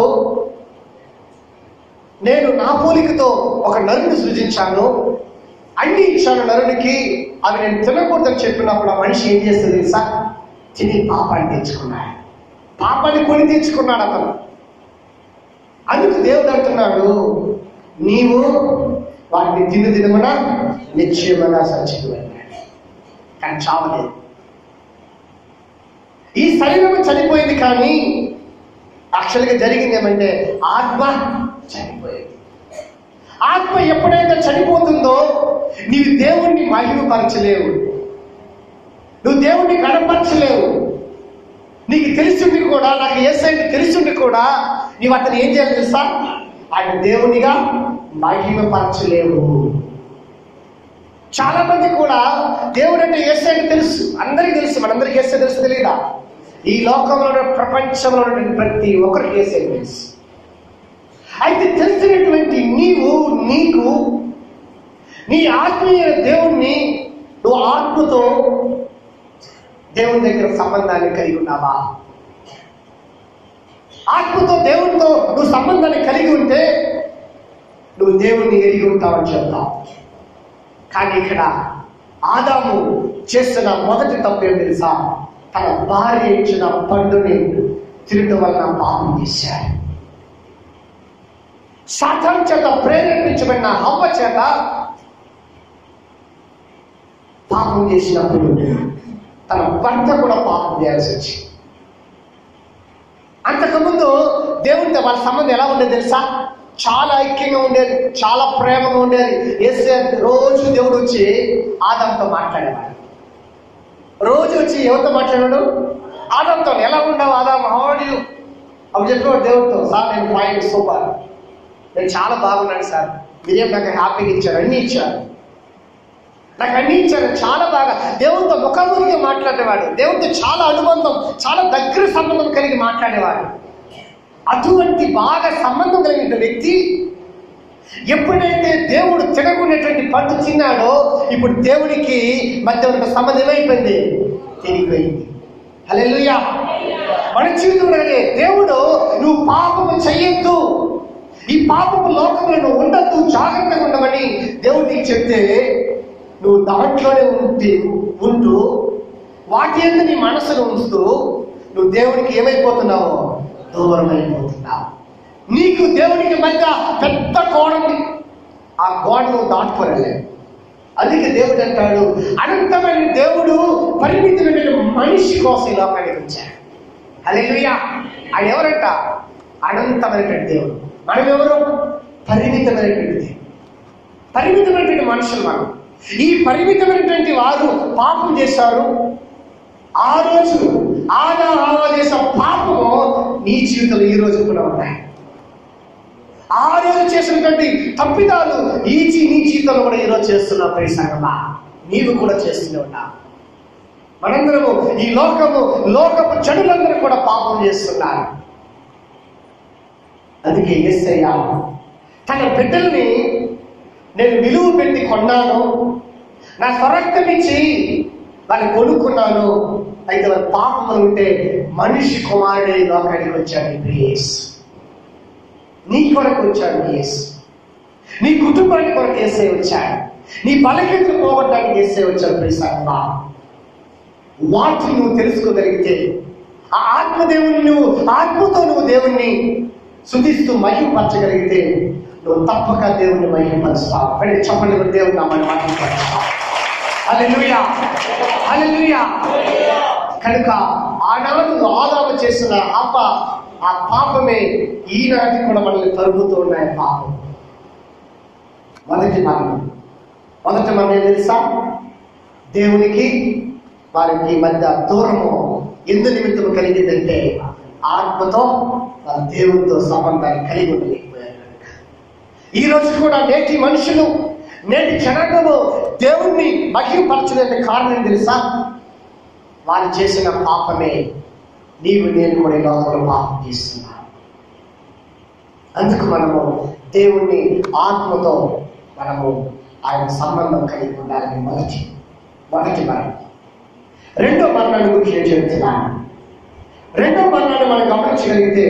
నేను నా పోలికతో ఒక నరుని సృజించాను అన్ని ఇచ్చాను నరునికి అవి నేను తినకూడదని చెప్పినప్పుడు ఆ మనిషి ఏం చేస్తుంది తెలుసా తిని పాపాన్ని తెచ్చుకున్నాడు పాపాన్ని కొని తెచ్చుకున్నాడు అతను అందుకు దేవుడు అంటున్నాడు నీవు వాటిని తిని తినమన నిశ్చయముగా సచ్చిను అన్నాడు కానీ చావలేదు ఈ శరీరం చనిపోయింది కానీ యాక్చువల్గా జరిగింది ఏమంటే ఆత్మ చనిపోయింది ఆత్మ ఎప్పుడైతే చనిపోతుందో నీవు దేవుణ్ణి మహిమపరచలేవు నువ్వు దేవుణ్ణి గణపరచలేవు నీకు తెలిసింది కూడా నాకు ఏసైంది తెలిసింది కూడా నీవు అతను ఏం చేయాలి తెలుసా ఆయన దేవునిగా మహిమపరచలేవు చాలా మంది కూడా దేవుడు అంటే ఏసైని తెలుసు అందరికీ తెలుసు మనందరికీ ఏసై తెలుసు తెలియదా ఈ లోకంలో ఉన్న ప్రపంచంలో ఉన్న ప్రతి ఒక్కరికి ఏసై తెలుసు అయితే తెలిసినటువంటి నీవు నీకు నీ ఆత్మీయ దేవుణ్ణి నువ్వు ఆత్మతో దేవుని దగ్గర సంబంధాన్ని కలిగి ఉన్నావా ఆత్మతో దేవునితో నువ్వు సంబంధాన్ని కలిగి ఉంటే నువ్వు దేవుణ్ణి ఎరిగి ఉంటావని చెప్తావు కానీ ఇక్కడ ఆదాము చేస్తున్న మొదటి తప్పు ఏం తెలుసా తన భార్య ఇచ్చిన పండుని తినడం వలన పాపం చేశాడు సాతాన్ చేత ప్రేరేపించబడిన హవ్వ చేత పాపం చేసినప్పుడు తన భర్త కూడా పాపం చేయాల్సి వచ్చింది అంతకుముందు దేవునితో వాళ్ళ సంబంధం ఎలా ఉండేది తెలుసా చాలా ఐక్యంగా ఉండేది చాలా ప్రేమగా ఉండేది ఏసే రోజు దేవుడు వచ్చి ఆదంతో మాట్లాడేవాడు రోజు వచ్చి ఎవరితో మాట్లాడాడు ఆదంతో ఎలా ఉండవు ఆదాం హౌడు అప్పుడు చెప్పేవాడు దేవుడితో సార్ నేను ఫైన్ సూపర్ నేను చాలా బాగున్నాను సార్ మీరేం నాకు హ్యాపీగా ఇచ్చారు అన్ని ఇచ్చారు నాకు అన్ని ఇచ్చారు చాలా బాగా దేవునితో ముఖాముఖిగా మాట్లాడేవాడు దేవునితో చాలా అనుబంధం చాలా దగ్గర సంబంధం కలిగి మాట్లాడేవాడు అటువంటి బాగా సంబంధం కలిగిన వ్యక్తి ఎప్పుడైతే దేవుడు తినకునేటువంటి పండు తిన్నాడో ఇప్పుడు దేవుడికి మధ్య ఉన్న సంబంధం ఏమైపోయింది తిరిగిపోయింది హల్లెలూయా మన జీవితంలో అలాగే దేవుడు నువ్వు పాపము చెయ్యొద్దు ఈ పాపము లోకంలో నువ్వు ఉండద్దు జాగ్రత్తగా ఉండమని దేవుడు నీకు చెప్తే నువ్వు దాంట్లోనే ఉండి ఉంటూ వాటి ఎందు నీ మనసును ఉంచుతూ నువ్వు దేవునికి ఏమైపోతున్నావు దూరం అయిపోతున్నావు నీకు దేవునికి మధ్య పెద్ద గోడ ఉంది ఆ గోడ నువ్వు దాటుకోలేవు అందుకే దేవుడు అంటాడు అనంతమైన దేవుడు పరిమితమైన మనిషి కోసం ఈ లోకానికి వచ్చాడు హల్లెలూయా ఆయన ఎవరంట అనంతమైనటువంటి దేవుడు మనం ఎవరు పరిమితమైనటువంటి దేవుడు పరిమితమైనటువంటి మనుషులు మనం ఈ పరిమితమైనటువంటి వారు పాపం చేశారు ఆ రోజు ఆదా ఆదా చేసిన పాపము నీ జీవితంలో ఈ రోజు కూడా ఉన్నాయి ఆ రోజు చేసినటువంటి తప్పిదాలు ఈ జీ- నీ జీవితంలో కూడా ఈరోజు చేస్తున్నావు ప్రియ సంగమా నీవు కూడా చేస్తూనే ఉన్నావు మనందరము ఈ లోకము లోకపు చెడులందరూ కూడా పాపం చేస్తున్నారు అందుకే ఏసయ్య తన బిడ్డల్ని నేను విలువ పెట్టి కొన్నాను నా స్వరక్తమిచ్చి వాళ్ళని కొనుక్కున్నాను అయితే వాళ్ళ పాపములు ఉంటే మనిషి కుమారుడే ఈ లోకానికి వచ్చాడు ఈ ప్రియేస్ నీ కొరకు వచ్చాడు యేస్ నీ కుటుంబానికి కొరకు వేసే వచ్చాడు నీ బలహీనతలు పోగొట్టడానికి వేసే వచ్చాడు ప్రిసంగా వాటిని నువ్వు తెలుసుకోగలిగితే ఆ ఆత్మదేవుని నువ్వు ఆత్మతో నువ్వు దేవుణ్ణి శుద్ధిస్తూ మహిమపరచగలిగితే నువ్వు తప్పక దేవుణ్ణి మహిమపరుస్తావు వెళ్ళి చెప్పండి కూడా దేవుని నామాన్ని మహిమపరుస్తావు హల్లెలూయా హల్లెలూయా కనుక ఆనాడు ఆదాము చేసిన అప్ప ఆ పాపమే ఈనాటి కూడా మనల్ని తరుగుతూ ఉన్నాయి పాపం మొదటి మరణం మొదటి మరణం ఏం తెలుసా దేవునికి వారికి మధ్య దూరము ఎందు నిమిత్తం కలిగిందంటే ఆత్మతో వాళ్ళ దేవునితో సంబంధాన్ని కలిగి ఉండలేకపోయారు ఈ రోజు కూడా నేటి మనుషులు నేటి జనాంగము దేవుణ్ణి మహిమపరచడానికి కారణం తెలుసా వారు చేసిన పాపమే నీవు నేను కూడా ఈ లోకంలో పాపం చేస్తున్నా అందుకు మనము దేవుణ్ణి ఆత్మతో మనము ఆయన సంబంధం కలిగి ఉండాలని మొదటి మొదటి మరణం రెండో మరణాన్ని గురించి నేను చెప్తున్నాను రెండో మరణాన్ని మనం గమనించగలిగితే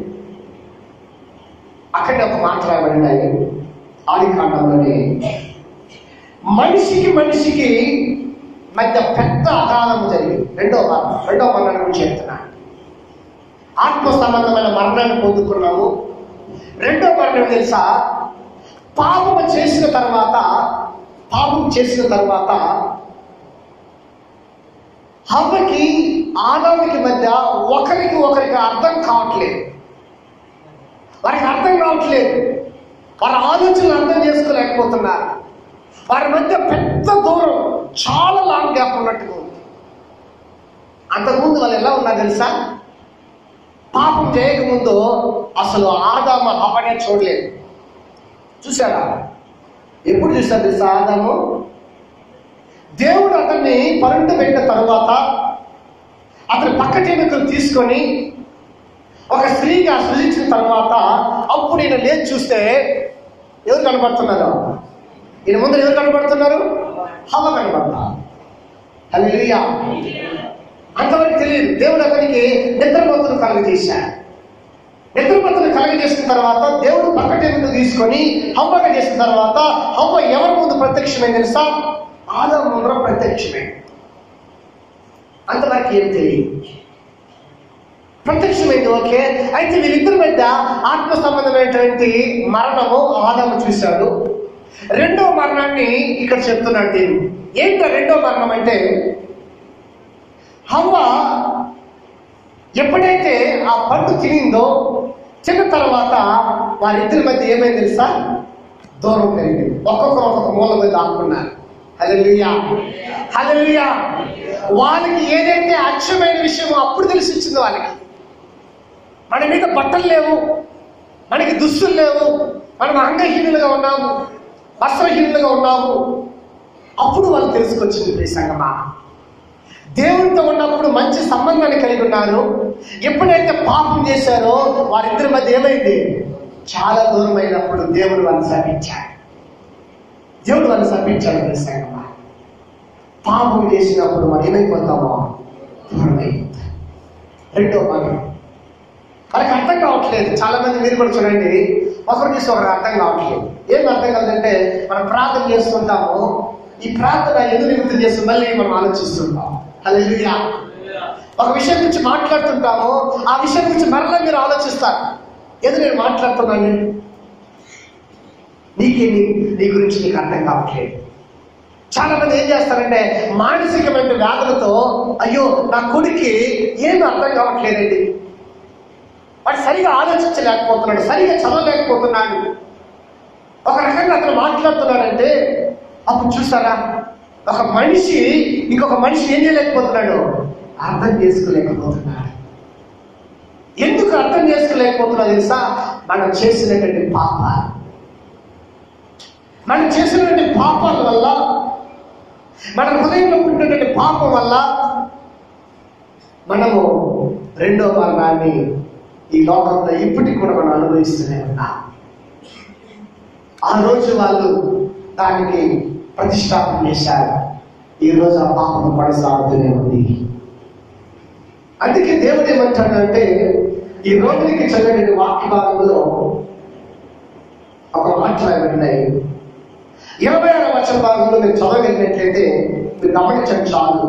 అక్కడ ఒక మాట రాయబడినాయి ఆది కాండంలోనే మనిషికి మనిషికి మధ్య పెద్ద అకాలం జరిగింది రెండో మరణం రెండో మరణం గురించి చెప్తున్నాను ఆత్మ సంబంధమైన మరణాన్ని పొందుకున్నాము రెండో మరణం తెలుసా పాపము చేసిన తర్వాత పాపం చేసిన తర్వాత హవ్వకి ఆదాముకి మధ్య ఒకరికి ఒకరికి అర్థం కావట్లేదు వారికి అర్థం కావట్లేదు వారి ఆలోచనలు అర్థం చేసుకోలేకపోతున్నారు వారి మధ్య పెద్ద దూరం చాలా లాంగ్ గ్యాప్ ఉన్నట్టుగా ఉంది అంతకుముందు వాళ్ళు ఎలా ఉన్నారు తెలుసా పాపం చేయకముందు అసలు ఆదామ హవనే చూడలేదు చూసారా ఎప్పుడు చూసారు తెలుసా ఆదాము దేవుడు అతన్ని పరుంట పెట్టిన తరువాత అతని పక్క టెముకలు తీసుకొని ఒక స్త్రీగా సృజించిన తర్వాత అప్పుడు ఈయన లేచి చూస్తే ఎవరు కనబడుతున్నారు ఈయన ముందు ఎవరు కనబడుతున్నారు హవ కనబడతా హల్లెలూయా అంతవరకు తెలియదు దేవుడు అతనికి నిద్రపోతులు కలుగజేశాడు నిద్రపోతులు కలుగజేసిన తర్వాత దేవుడు పక్క టెముకలు తీసుకొని హవ్వగా చేసిన తర్వాత హవ్వ ఎవరి ముందు ప్రత్యక్షమైంది తెలుసా ఆదాం ముందర ప్రత్యక్షమే అంతవరకు ఏం తెలియదు ప్రత్యక్షమైంది ఓకే అయితే వీళ్ళిద్దరి మధ్య ఆత్మ సంబంధమైనటువంటి మరణము ఆదాము చూశాడు రెండో మరణాన్ని ఇక్కడ చెప్తున్నాడు దేవుడు ఏంటో రెండో మరణం అంటే హవ్వ ఎప్పుడైతే ఆ పండు తినిందో తిన్న తర్వాత వారిద్దరి మధ్య ఏమైంది తెలుసా దూరం పెరిగింది ఒక్కొక్కరు ఒక్కొక్క మూల మీద ఆడుకున్నారు హల్లెలూయా హల్లెలూయా వాళ్ళకి ఏదైతే అక్షమైన విషయమో అప్పుడు తెలిసి వచ్చింది వాళ్ళకి మన మీద బట్టలు లేవు మనకి దుస్తులు లేవు మనం అంగహీనులుగా ఉన్నాము వస్త్రహీనులుగా ఉన్నాము అప్పుడు వాళ్ళు తెలుసుకొచ్చింది ప్రియ సంగమా దేవునితో ఉన్నప్పుడు మంచి సంబంధాన్ని కలిగి ఉన్నారు ఎప్పుడైతే పాపం చేశారో వారిద్దరి మధ్య ఏమైంది చాలా దూరం అయినప్పుడు దేవుడు వాళ్ళని శపించాడు దేవుడు వాళ్ళని శపించాడు ప్రియ సంగమా పాపం చేసినప్పుడు మనం ఏమైపోతామో దూరం అయిపోతాం రెండో భాగం వాళ్ళకి అర్థం కావట్లేదు చాలా మంది మీరు కూడా చూడండి ఒకరు చూసి ఒకరు అర్థం కావట్లేదు ఏం అర్థం కాదంటే మనం ప్రార్థన చేస్తుంటాము ఈ ప్రార్థన ఎందుకు నిమిత్తం చేస్తూ మళ్ళీ మనం ఆలోచిస్తుంటాం హల్లెలూయా ఒక విషయం గురించి మాట్లాడుతుంటాము ఆ విషయం గురించి మరలా మీరు ఆలోచిస్తారు ఏదో నేను మాట్లాడుతున్నాను నీకే నీ నీ గురించి నీకు అర్థం కావట్లేదు చాలా మంది ఏం చేస్తారంటే మానసికమైన వ్యాధులతో అయ్యో నా కొడుక్కి ఏమి అర్థం కావట్లేదండి వాడు సరిగా ఆలోచించలేకపోతున్నాడు సరిగా చదవలేకపోతున్నాడు ఒక రకంగా అతను మాట్లాడుతున్నాడంటే అప్పుడు చూసారా ఒక మనిషి ఇంకొక మనిషి ఏం చేయలేకపోతున్నాడు అర్థం చేసుకోలేకపోతున్నాడు ఎందుకు అర్థం చేసుకోలేకపోతున్నాడు తెలుసా మనం చేసినటువంటి పాప మనం చేసినటువంటి పాపాల వల్ల మన హృదయంలో పుట్టినటువంటి పాపం వల్ల మనము రెండో మరణాన్ని ఈ లోకంలో ఇప్పటికి కూడా మనం అనుభవిస్తూనే ఉన్నాం ఆ రోజు వాళ్ళు దానికి ప్రతిష్టాపన చేశారు ఈ రోజు ఆ పాపం కొనసాగుతూనే ఉంది అందుకే దేవుడు ఏమంటాడంటే ఈ రోజుకి చదివిన వాక్య భాగంలో ఒక మాటలు ఉన్నాయి ఇరవై ఆరో వచన భాగంలో మీరు చదవగలిగినట్లయితే మీరు గమనించండి చాలు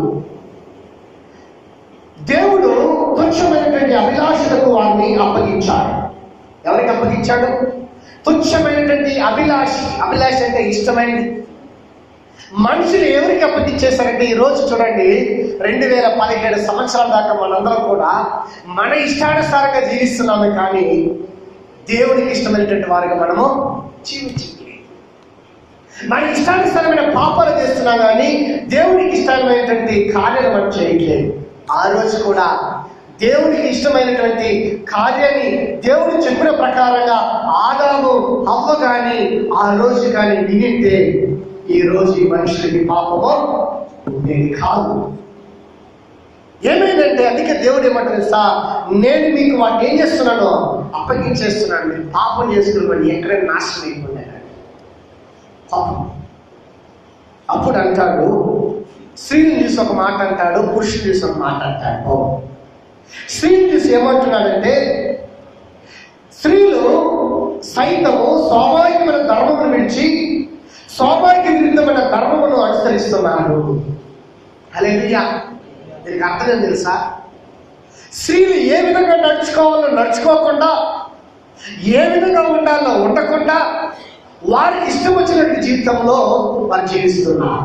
దేవుడు తుచ్చమైనటువంటి అభిలాషలకు వారిని అప్పగించాడు ఎవరికి అప్పగించాడు తుచ్చమైనటువంటి అభిలాష అభిలాష అంటే ఇష్టమైనది మనుషులు ఎవరికి అప్పగించేశారంటే ఈ రోజు చూడండి రెండు వేల పదిహేడు సంవత్సరాల దాకా మనందరం కూడా మన ఇష్టానుసారంగా జీవిస్తున్నాము కానీ దేవునికి ఇష్టమైనటువంటి వారిగా మనము జీవించలేదు మన ఇష్టానుసారమైన పాపాలు చేస్తున్నాం కానీ దేవునికి ఇష్టమైనటువంటి కార్యాలు మనం చేయట్లేదు ఆ రోజు కూడా దేవునికి ఇష్టమైనటువంటి కార్యాన్ని దేవుడు చెప్పిన ప్రకారంగా ఆదాము అవ్వ కానీ ఆ రోజు కానీ వినింటే ఈ రోజు ఈ మనుషులకి పాపము ఉండేది కాదు ఏమైందంటే అందుకే దేవుడు ఏమంటారు తెలుసా నేను మీకు వాటిని ఏం చేస్తున్నాను అప్పగించేస్తున్నాను మీరు పాపం చేసుకుని ఎక్కడైనా నాశనం అయిపోయినారు పాపం అప్పుడు అంటాడు స్త్రీని చూసి ఒక మాట అంటాడు పురుషుని చూసి ఒక మాట అంటాడు స్త్రీని చూసి ఏమంటున్నాడంటే స్త్రీలు సైతము స్వాభావికమైన ధర్మమును విడిచి స్వాభావిక విరుద్ధమైన ధర్మమును అనుసరిస్తున్నారు హల్లెలూయా దీనికి అర్థం ఏం తెలుసా స్త్రీలు ఏ విధంగా నడుచుకోవాలో నడుచుకోకుండా ఏ విధంగా ఉండాలో ఉండకుండా వారికి ఇష్టం వచ్చినటువంటి జీవితంలో వారు జీవిస్తున్నారు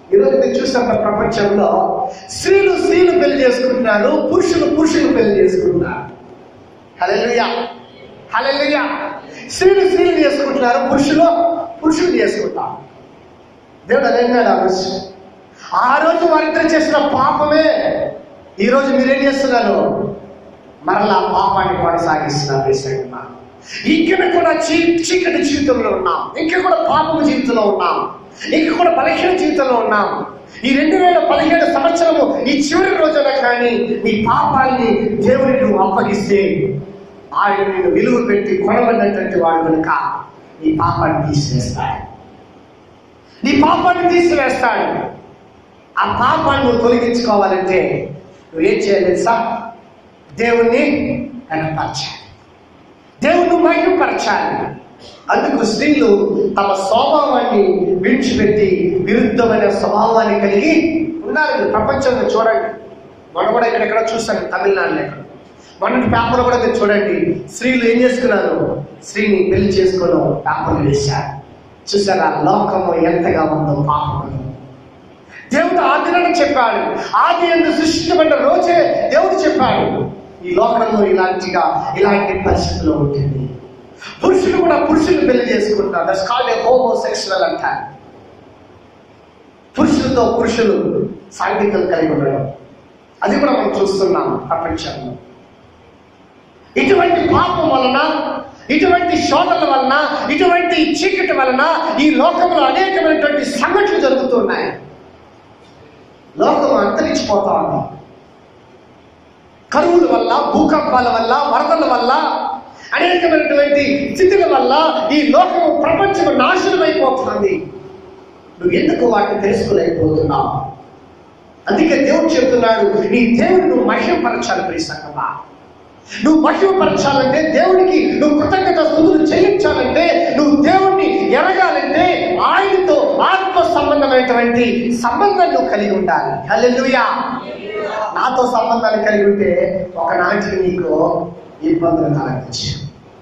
ఈరోజు మీరు చూసిన ప్రపంచంలో స్త్రీలు స్త్రీలు పెళ్లి చేసుకుంటున్నారు పురుషులు పురుషులు పెళ్లి చేసుకుంటున్నారు హల్లెలూయా హల్లెలూయా స్త్రీలు స్త్రీలు చేసుకుంటున్నారు పురుషులు పురుషులు చేసుకుంటారు దేవుడు అదేనాడు ఆ రోజు ఆ రోజు వారిద్దరు చేసిన పాపమే ఈ రోజు మీరేం చేస్తున్నారు మరలా పాపాన్ని కొనసాగిస్తున్నారు ప్రియసంగమా. ఇక్కడ కూడా చీ చీకటి జీవితంలో ఉన్నాం ఇంకా కూడా పాపము జీవితంలో ఉన్నాం ఇంకా కూడా బలహీన జీవితంలో ఉన్నాం ఈ రెండు వేల పదిహేడు సంవత్సరము ఈ చివరి రోజున కానీ నీ పాపాన్ని దేవునికి నువ్వు అప్పగిస్తే ఆయన నిన్ను విలువ పెట్టి కొనబడినటువంటి వాడు కనుక నీ పాపాన్ని తీసివేస్తాడు నీ పాపాన్ని తీసివేస్తాడు ఆ పాపాన్ని నువ్వు తొలగించుకోవాలంటే నువ్వు ఏం చేయాలి తెలుసా దేవుణ్ణి కనపరచాలి దేవుణ్ణి మహిమపరచాలి అందుకు స్త్రీలు తమ స్వభావాన్ని విడిచిపెట్టి విరుద్ధమైన స్వభావాన్ని కలిగి ఉన్నారు మీరు ప్రపంచంలో చూడండి మొన్న కూడా ఇక్కడెక్కడ చూస్తాను తమిళనాడులో ఎక్కడ మొన్నటి పేపర్ కూడా మీరు చూడండి స్త్రీలు ఏం చేసుకున్నారు స్త్రీని పెళ్లి చేసుకోవడం పేపర్లు వేశారు చూసారా లోకము ఎంతగా ఉందో పాపము దేవుడు ఆదిలను చెప్పాడు ఆది ఎందు సృష్టించబడిన రోజే దేవుడు చెప్పాడు ఈ లోకంలో ఇలాంటిగా ఇలాంటి పరిస్థితుల్లో ఉంటుంది పురుషులు కూడా పురుషులు పెళ్లి చేసుకుంటారు దట్స్ కాల్డ్ హోమో సెక్షువల్ అంటారు పురుషులతో పురుషులు సాంఘికం కలిగి ఉండడం అది కూడా మనం చూస్తున్నాం ప్రపంచంలో ఇటువంటి పాపం వలన ఇటువంటి శోధనల వలన ఇటువంటి చీకటి వలన ఈ లోకంలో అనేకమైనటువంటి సంఘటనలు జరుగుతున్నాయి లోకం అంతరించిపోతా ఉంది కరువుల వల్ల భూకంపాల వల్ల వరదల వల్ల అనేకమైనటువంటి స్థితుల వల్ల ఈ లోకం ప్రపంచం నాశనం అయిపోతుంది నువ్వు ఎందుకు వాటిని తెలుసుకోలేకపోతున్నావు అందుకే దేవుడు చెప్తున్నాడు నీ దేవుడు నువ్వు మహిమపరచాలి ప్రియ సంగమా నువ్వు మహిమపరచాలంటే దేవునికి నువ్వు కృతజ్ఞత స్థుతులు చెల్లించాలంటే నువ్వు దేవుణ్ణి ఎరగాలంటే ఆయనతో ఆత్మ సంబంధమైనటువంటి సంబంధం నువ్వు కలిగి ఉండాలి హల్లెలూయా నాతో సంబంధాన్ని కలిగి ఉంటే ఒకనాటికి నీకు ఇబ్బందులు కలగచ్చు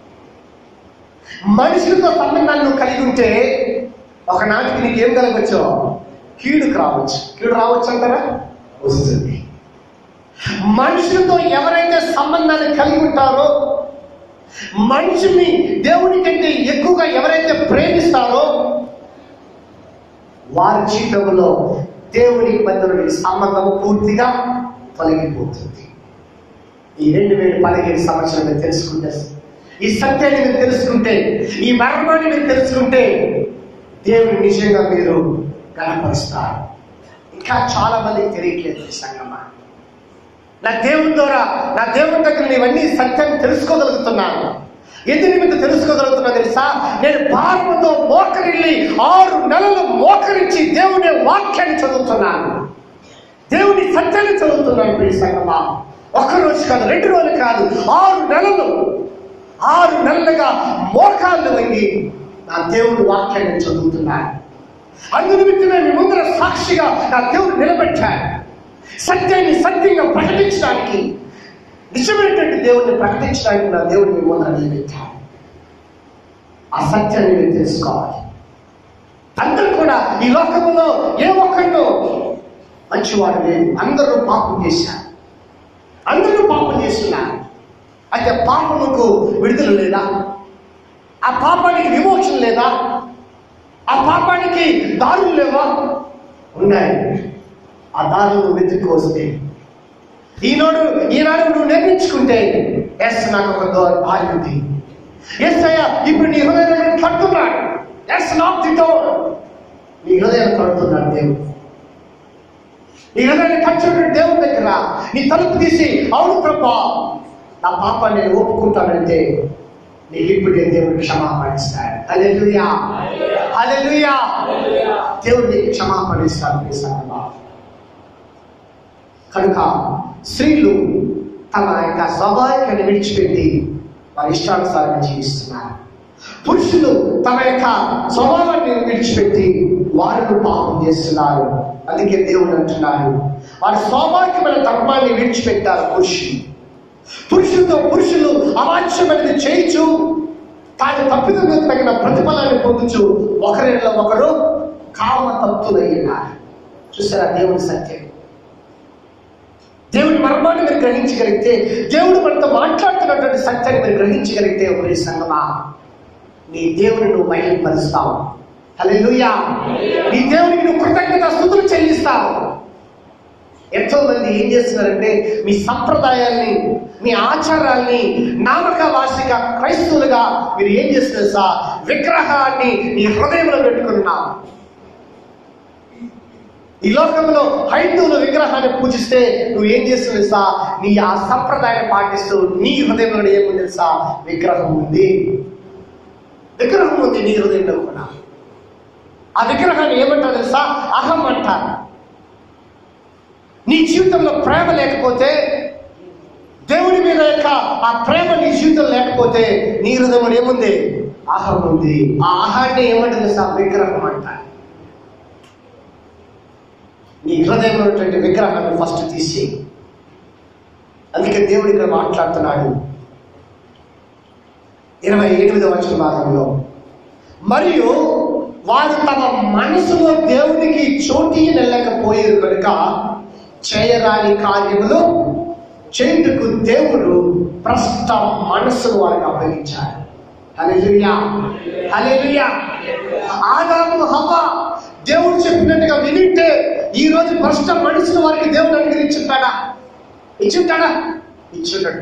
మనుషులతో సంబంధాన్ని నువ్వు కలిగి ఉంటే ఒకనాటికి నీకు ఏం కలగచ్చు కీడుకు రావచ్చు కీడు రావచ్చు అంటారా వస్తుంది మనుషులతో ఎవరైతే సంబంధాన్ని కలిగి ఉంటారో మనుషుల్ని దేవుని కంటే ఎక్కువగా ఎవరైతే ప్రేమిస్తారో వారి జీవితంలో దేవునికి మధ్య సంబంధం పూర్తిగా తొలగిపోతుంది ఈ రెండు వేల పదిహేను సంవత్సరాలు మీరు తెలుసుకుంటే ఈ సత్యాన్ని మీరు తెలుసుకుంటే ఈ మర్మాన్ని మీరు తెలుసుకుంటే దేవుని నిజంగా మీరు గణపరుస్తారు ఇంకా చాలా మందికి తెలియట్లేదు ఈ సంగమా నా దేవుని ద్వారా నా దేవుని దగ్గర నేను ఇవన్నీ సత్యం తెలుసుకోగలుగుతున్నాను ఎందుకు నిమిత్తం తెలుసుకోగలుగుతున్నా తెలుసా నేను భారతతో మోకరిల్లి ఆరు నెలలు మోకరించి దేవుని వాక్యాన్ని చదువుతున్నాను దేవుని సత్యాన్ని చదువుతున్నాను ప్రియ సంగమా ఒక్క రోజు కాదు రెండు రోజులు కాదు ఆరు నెలలు ఆరు నెలలుగా మోకాళ్ళు వంగి నా దేవుని వాక్యాన్ని చదువుతున్నాను అందు నిమిత్తమే మీ ముందర సాక్షిగా నా దేవుడు నిలబెట్టాను సత్యాన్ని సత్యంగా ప్రకటించడానికి నిజమైనటువంటి దేవుడిని ప్రకటించడానికి నా దేవుడు మీ ముందర నిలబెట్టాడు ఆ సత్యాన్ని మీరు తెలుసుకోవాలి అందరూ కూడా ఈ లోకంలో ఏ ఒక్కరినో మంచివాడు లేదు అందరూ పాపం చేశారు అందరూ పాపం చేస్తున్నారు అయితే పాపముకు విడుదల లేదా ఆ పాపానికి విమోచన లేదా ఆ పాపానికి దారులు లేవా ఉన్నాయి ఆ దారులను వెతుక్కు వస్తే ఈనాడు ఈనాడు నువ్వు నిర్మించుకుంటే ఎస్ నాకు ఒక దో- దారి ఉంది ఎస్ అయ్యా ఇప్పుడు నీ హృదయం కడుతున్నాడు ఎస్ నాట్ ది డోర్ నీ హృదయం కడుతున్నాడు దేవుడు నీ హృదయాన్ని కట్టుకున్న దేవుని దగ్గర నీ తలుపు తీసి అవును ప్రభా నా పాపాన్ని నేను ఒప్పుకుంటానంటే నీకు ఇప్పుడే దేవుడు క్షమాపణ ఇస్తాడు హల్లెలూయా హల్లెలూయా దేవుడు నీకు క్షమాపణ ఇస్తాడు ఈ సందర్భంలో. కనుక స్త్రీలు తమ యొక్క స్వాభావికాన్ని విడిచిపెట్టి వారి ఇష్టానుసారంగా జీవిస్తున్నారు పురుషులు తమ యొక్క స్వభావాన్ని విడిచిపెట్టి వారిని పాపం చేస్తున్నారు అందుకే దేవుడు అంటున్నాడు వారి స్వాభావికమైన ధర్మాన్ని విడిచిపెట్టారు పురుషులు పురుషులతో పురుషులు అవాంఛమైనది చేయించు తాను తప్పిదం తగిన ప్రతిఫలాన్ని పొందుచు ఒకరిలో ఒకరు కామ తప్పులయ్యారు చూసారా దేవుని సత్యం దేవుడి మర్మాన్ని మీరు గ్రహించగలిగితే దేవుడు మనతో మాట్లాడుతున్నటువంటి సత్యాన్ని మీరు గ్రహించగలిగితే ఒరే సంగమా నీ దేవుని నువ్వు మహిళపరుస్తావు హల్లెలూయా నీ దేవునికి నువ్వు కృతజ్ఞత స్థుతులు చెల్లిస్తావు ఎంతో మంది ఏం చేస్తున్నారంటే మీ సంప్రదాయాల్ని మీ ఆచారాల్ని నామక వార్షిక క్రైస్తవులుగా మీరు ఏం చేస్తున్నారు సా విగ్రహాన్ని నీ హృదయంలో పెట్టుకున్నావు ఈ లోకంలో హైందువుల విగ్రహాన్ని పూజిస్తే నువ్వు ఏం చేస్తున్నావు తెలుసా నీ ఆ సంప్రదాయాన్ని పాటిస్తూ నీ హృదయంలో ఏముంది తెలుసా విగ్రహం ఉంది విగ్రహం ఉంది నీ హృదయంలో కూడా ఆ విగ్రహాన్ని ఏమంటారు తెలుసా అహం అంటారు నీ జీవితంలో ప్రేమ లేకపోతే దేవుడి మీద యొక్క ఆ ప్రేమ నీ జీవితంలో లేకపోతే నీ హృదయంలో ఏముంది అహం ఉంది ఆ ఆహాన్ని ఏమంటుంది తెలుసా విగ్రహం అంటారు నీ హృదయంలో ఉన్నటువంటి విగ్రహాన్ని ఫస్ట్ తీసి అందుకే దేవుడు ఇక్కడ మాట్లాడుతున్నాడు ఇరవై ఎనిమిదవ వచ్చిన భాగంలో మరియు వారు తమ మనసులో దేవునికి చోటి వెళ్ళకపోయారు కనుక చేయరాని కార్యములు చేయుటకు దేవుడు ప్రస్తుత మనస్సును వారికి అప్పగించాడు హల్లెలూయా హల్లెలూయా ఆదాము హవ్వ దేవుడు చెప్పినట్టుగా వినింటే ఈ రోజు ప్రస్తుత మనసును వారికి దేవుడు అనుగ్రహించుంటాడా ఇచ్చుంటాడా ఇచ్చుంటాడు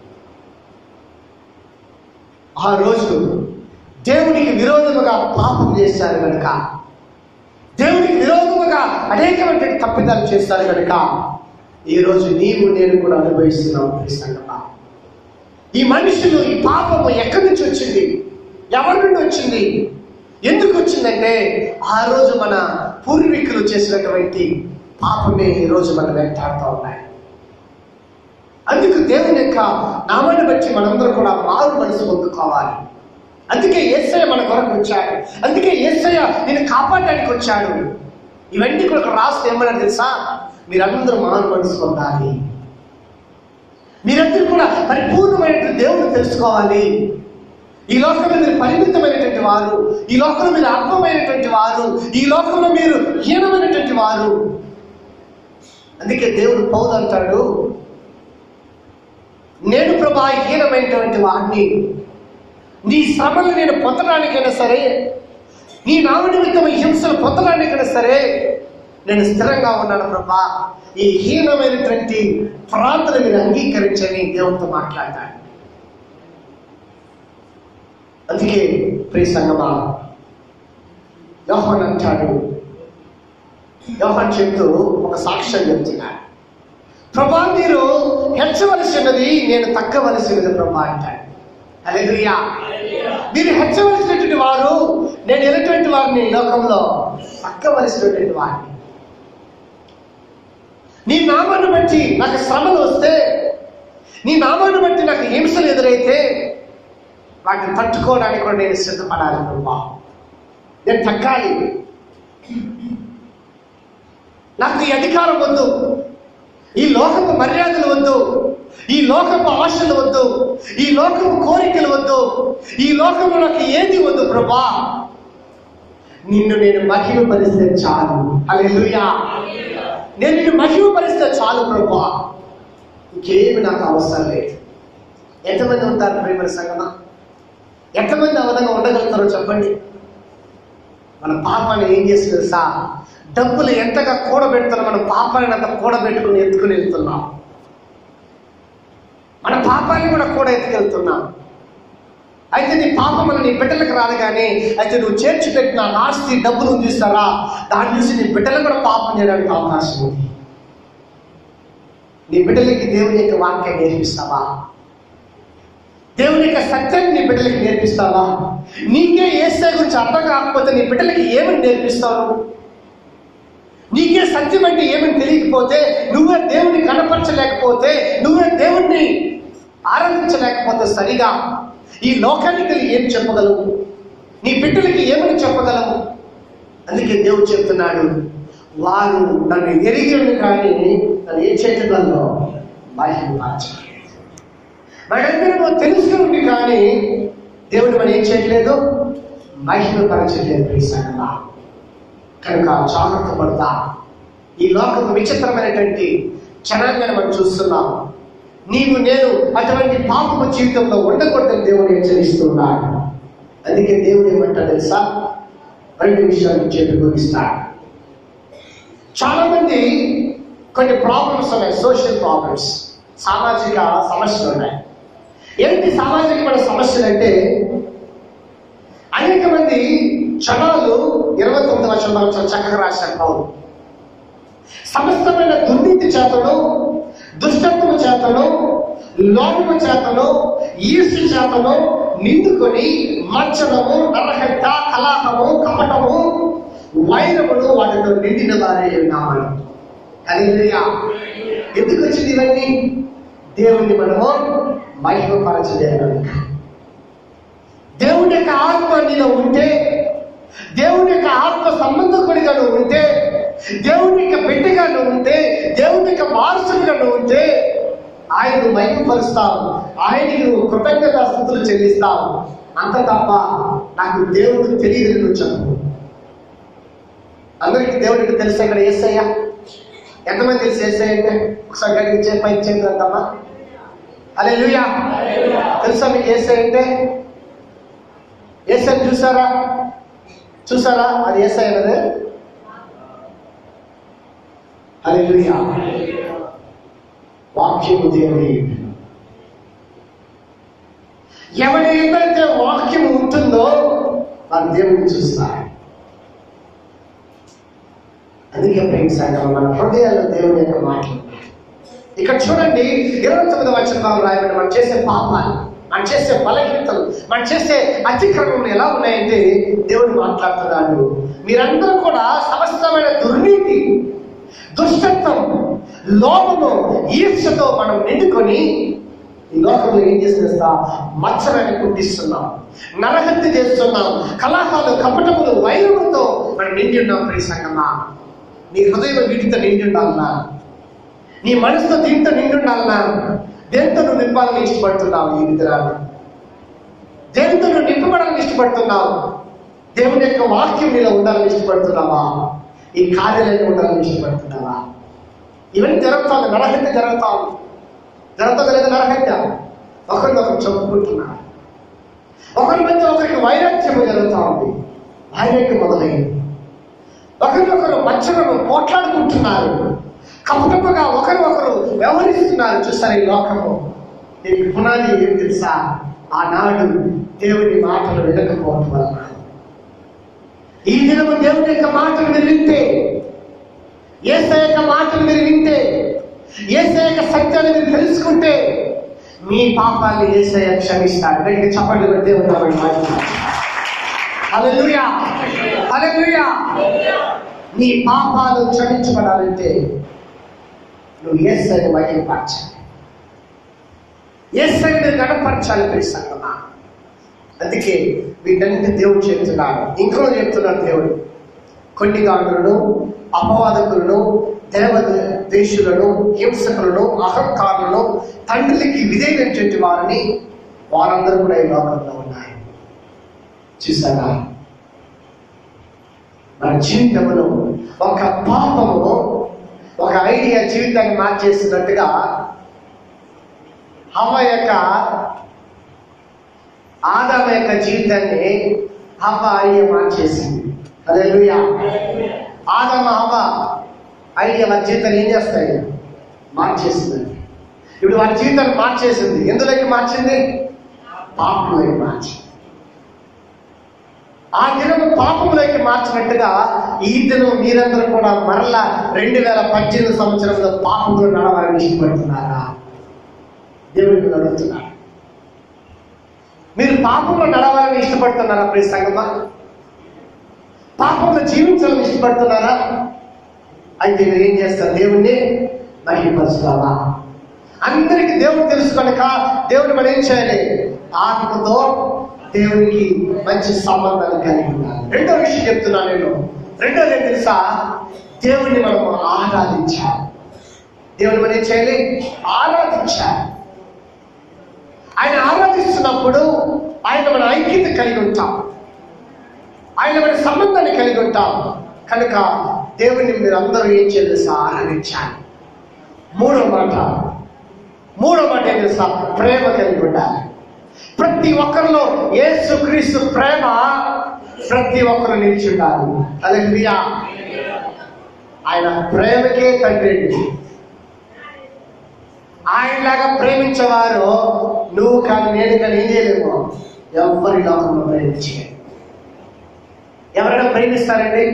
ఆ రోజు దేవునికి విరోధముగా పాపం చేశారు కనుక దేవునికి విరోధముగా అనేకమైన తప్పిదాలు చేస్తారు కనుక ఈ రోజు నీవు నేను కూడా అనుభవిస్తున్నాం ఈ సంగమా ఈ మనుషులు ఈ పాపము ఎక్కడి నుంచి వచ్చింది ఎవరి నుండి వచ్చింది ఎందుకు వచ్చిందంటే ఆ రోజు మన పూర్వీకులు చేసినటువంటి పాపమే ఈ రోజు మన వెంటాడుతూ ఉన్నాయి అందుకు దేవుని యొక్క నామాన్ని బట్టి మనందరం కూడా మారు మనసు పొందుకోవాలి అందుకే ఏసయ్య మన కొరకు వచ్చాడు అందుకే ఏసయ్య నేను కాపాడడానికి వచ్చాడు ఇవన్నీ కూడా రాస్తే ఏమన్నా తెలుసా మీరందరూ మారు మనసు పొందాలి మీరందరూ కూడా పరిపూర్ణమైనటువంటి దేవుని తెలుసుకోవాలి ఈ లోకంలో మీరు పరిమితమైనటువంటి వారు ఈ లోకంలో మీరు అల్పమైనటువంటి వారు ఈ లోకంలో మీరు హీనమైనటువంటి వారు అందుకే దేవుడు పౌలు అంటాడు నేను ప్రభా హీనమైనటువంటి వాడిని నీ శ్రమలు నేను పొందడానికైనా సరే నీ నామ నిమిత్తం హింసలు పొందడానికైనా సరే నేను స్థిరంగా ఉన్నాను ప్రభా ఈ హీనమైనటువంటి ప్రాంతను మీరు అంగీకరించని దేవునితో మాట్లాడతాడు అందుకే ప్రియ సంగమా యోహన్ అంటాడు యోహన్ చెప్తూ ఒక సాక్ష్యం చెప్తున్నాడు ప్రభా మీరు హెచ్చవలసినది నేను తగ్గవలసినది ప్రభా అంటాడు అలెలుయా మీరు హెచ్చవలసినటువంటి వారు నేను ఎలాంటి వారిని ఈ లోకంలో తగ్గవలసినటువంటి వారిని నీ నామాన్ని బట్టి నాకు శ్రమలు వస్తే నీ నామాన్ని బట్టి నాకు హింసలు ఎదురైతే వాటిని తట్టుకోవడానికి కూడా నేను సిద్ధపడాలి ప్రభా నేను తగ్గాలి నాకు ఈ అధికారం వద్దు ఈ లోకపు మర్యాదలు వద్దు ఈ లోకపు ఆశలు వద్దు ఈ లోకపు కోరికలు వద్దు ఈ లోకము నాకు ఏది వద్దు ప్రభా నిన్ను నేను మహిమపరిస్తే చాలు హల్లెలూయా నేను నిన్ను మహిమపరిస్తే చాలు ప్రభా ఇంకేమి నాకు అవసరం లేదు ఎంతమంది ఉంటారు ప్రేమ సంగమా ఎంతమంది ఆ విధంగా ఉండగలుగుతారో చెప్పండి మన పాపాన్ని ఏం చేసి తెలుసా డబ్బులు ఎంతగా కూడబెడుతున్నాం మన పాపాన్ని అంత కూడబెట్టుకుని ఎత్తుకుని వెళ్తున్నాం మన పాపాన్ని కూడా కూడా ఎత్తుకెళ్తున్నాం అయితే నీ పాపం నీ బిడ్డలకు రాదు కానీ అయితే నువ్వు చేర్చి పెట్టిన ఆస్తి డబ్బులు చూస్తారా దాన్ని చూసి నీ బిడ్డలకు కూడా పాపం చేయడానికి అవకాశం ఉంది నీ బిడ్డలకి దేవుని యొక్క వాక్యం నేర్పిస్తావా దేవుని యొక్క సత్యాన్ని నీ బిడ్డలకి నేర్పిస్తావా నీకే ఏసే గురించి అర్థం కాకపోతే నీ బిడ్డలకి ఏమని నేర్పిస్తావు నీకే సత్యం అంటే ఏమని తెలియకపోతే నువ్వే దేవుని కనపరచలేకపోతే నువ్వే దేవుణ్ణి ఆరాధించలేకపోతే సరిగా ఈ లోకానికి వెళ్ళి ఏం చెప్పగలవు నీ బిడ్డలకి ఏమని చెప్పగలవు అందుకే దేవుడు చెప్తున్నాడు వారు నన్ను ఎరిగిన కానీ నన్ను ఏం చేయగలలో మహిమపరచలేదు మనందరూ తెలుసుకుని కానీ దేవుడు మనం ఏం చేయట్లేదు మహిమపరచలేదు ఈ సంగమా కనుక జాగ్రత్త పడతా ఈ లోకపు విచిత్రమైనటువంటి క్షణాన్ని మనం చూస్తున్నాం నీవు నేను అటువంటి పాపపు జీవితంలో ఉండకూడదని దేవుడు హెచ్చరిస్తున్నాడు అందుకే దేవుడు ఏమంటాడు తెలుసా రెండు విషయాలు చెప్పి ముగిస్తాడు చాలా మంది కొన్ని ప్రాబ్లమ్స్ ఉన్నాయి సోషల్ ప్రాబ్లమ్స్ సామాజిక సమస్యలు ఉన్నాయి ఏంటి సామాజికమైన సమస్యలు అంటే అనేక మంది జనాలు ఇరవై తొమ్మిది లక్షల చాలా చక్కగా రాశారు పౌరు సమస్తమైన దుర్నీతి చేతను దుష్టత్వము చేతను లోపము చేతను ఈర్ష్య చేతను నిండుకొని మచ్చనము నరహత్య కలాహము కపటము వైరములు వాటితో నిండిన వారే ఉన్నామని హల్లెలూయా ఎందుకు వచ్చింది ఇవన్నీ దేవుణ్ణి మనము మహిమపరచలేము దేవుని యొక్క ఆత్మ నీలో ఉంటే దేవుని యొక్క ఆత్మ సంబంధకుడిగా నువ్వు ఉంటే దేవుని యొక్క బిడ్డగా నువ్వు ఉంటే దేవుని యొక్క వారసుడిగా నువ్వు ఉంటే ఆయన్ను మహిమపరుస్తావు ఆయనకి నువ్వు కృతజ్ఞత స్థుతులు చెల్లిస్తావు అంత తప్ప నాకు దేవుడు తెలియదు నువ్వు చెప్పు అందరికీ దేవుడికి తెలుసా ఇక్కడ ఏసయ్యా ఎంతమంది తెలుసు ఏసయ్య అంటే ఒకసారి గడిచే పైకి చేద్దామా అలే తెలుసా మీకు ఏసై అంటే ఏసై చూసారా చూసారా అది ఏసై అన్నది హల్లెలూయా వాక్యము దేవుని ఎవరి ఏదైతే వాక్యం ఉంటుందో వారు దేవుడిని చూస్తారు అందుకే ప్రేమిసాగా మన హృదయాల్లో దేవుని యొక్క మాటలు ఇక్కడ చూడండి ఇరవై తొమ్మిది వచ్చిన రాయబడి మనం చేసే పాపాలు మనం చేసే బలహీనతలు మనం చేసే అతిక్రమం ఎలా ఉన్నాయంటే దేవుడు మాట్లాడుతున్నాడు మీరందరూ కూడా సమస్తమైన దుర్నీతి దుష్టత్వం లోపము ఈర్ష్యతో మనం నిండుకొని ఈ లోకంలో ఏం చేసేస్తా మచ్చరాన్ని పుట్టిస్తున్నాం నరహత్య చేస్తున్నాం కలహాలు కపటములు వైరములతో మనం నిండి ఉన్నాం ప్రియ సంగమా నీ హృదయం వీటితో నిండి ఉండాలన్నా నీ మనసుతో దీంతో నిండి ఉండాలన్నా దేంతో నువ్వు నింపాలని ఇష్టపడుతున్నావు ఈ విధానాన్ని దేంతో నువ్వు నింపబడాలని ఇష్టపడుతున్నావు దేవుని యొక్క వాక్యం నీలో ఉండాలని ఇష్టపడుతున్నావా ఈ కార్యాలయంలో ఉండాలని ఇష్టపడుతున్నావా ఇవన్నీ జరుగుతుంది నరహత్య జరుగుతావు జరుగుతుంది లేదా నరహత్య ఒకరినొకరు చెప్పుకుంటున్నారు ఒకరి మధ్య ఒకరికి వైరాగ్యము జరుగుతూ ఉంది వైరాగ్యం మొదలైంది ఒకరినొకరు మచ్చలను పోట్లాడుకుంటున్నారు కపటముగా ఒకరు ఒకరు వ్యవహరిస్తున్నారు చూసారు ఈ లోకము దీనికి పునాది ఏం తెలుసా ఆనాడు దేవుని మాటలు వినకపోవటం వలన ఈ దినము దేవుని యొక్క మాటలు మీరు వింటే ఏసై యొక్క మాటలు మీరు వింటే ఏసై యొక్క సత్యాన్ని మీరు తెలుసుకుంటే మీ పాపాన్ని ఏసయ క్షమిస్తాడు గట్టిగా చప్పట్లు పెడితే ఉన్నామని మాట్లాడు హల్లెలూయా హల్లెలూయా నీ పాపాలు క్షమించబడాలంటే నువ్వు ఏసైని మహింపరచాలి ఏసైని గడపరచాలి ప్రియ సంగమా అందుకే వీటన్నిటి దేవుడు చెప్తున్నాడు ఇంకో చెప్తున్నాడు దేవుడు కొన్ని గాడులను అపవాదకులను దేవ దేశులను హింసకులను అహంకారులను తండ్రికి విధేయటువంటి వారిని వారందరూ కూడా ఈ లోకంలో ఉన్నారు చూసారా మన జీవితంలో ఒక పాపము ఒక ఐడియా జీవితాన్ని మార్చేసినట్టుగా హవ యొక్క ఆదామ యొక్క జీవితాన్ని హవ ఐడియా మార్చేసింది అదే ఆదామ హవ ఐడియా వారి జీవితాన్ని ఏం చేస్తాయి మార్చేసింది ఇప్పుడు వారి జీవితాన్ని మార్చేసింది ఎందులోకి మార్చింది పాపంలోకి మార్చింది ఆ దినము పాపంలోకి మార్చినట్టుగా ఈ దినం మీరందరూ కూడా మరలా రెండు వేల పద్దెనిమిది సంవత్సరంలో పాపంలో నడవాలని ఇష్టపడుతున్నారా దేవుడిని అడుగుతున్నారు మీరు పాపంలో నడవాలని ఇష్టపడుతున్నారా ప్రియ సంగమా పాపంలో జీవించాలని ఇష్టపడుతున్నారా అయితే మీరు ఏం చేస్తారు దేవుణ్ణి మహిమపరుస్తావా అందరికీ దేవుడు తెలుసు కనుక దేవుని మనం ఏం చేయాలి ఆత్మతో దేవునికి మంచి సంబంధాలు కలిగి ఉండాలి రెండో విషయం చెప్తున్నా నేను రెండోది ఏం తెలుసా దేవుని మనం ఆరాధించాలి దేవుని మనం ఏం చేయాలి ఆరాధించాలి ఆయన ఆరాధిస్తున్నప్పుడు ఆయన మన ఐక్యత కలిగి ఉంటాం ఆయన మన సంబంధాన్ని కలిగి ఉంటాం కనుక దేవుని మీరు అందరూ ఏం చేయాలి తెలుసా ఆరాధించాలి మూడో మాట మూడో మాట ఏం తెలుసా ప్రేమ కలిగి ఉండాలి ప్రతి ఒక్కరిలో యేసుక్రీస్తు ప్రేమ ప్రతి ఒక్కరు నిలిచి ఉండాలి అలెలుయా ఆయన ప్రేమకే తండ్రి ఆయనలాగా ప్రేమించేవారు నువ్వు కానీ నేను కానీ ఏం చేయలేము ఎవరి లోకంలో ప్రేమించే ఎవరైనా ప్రేమిస్తారండి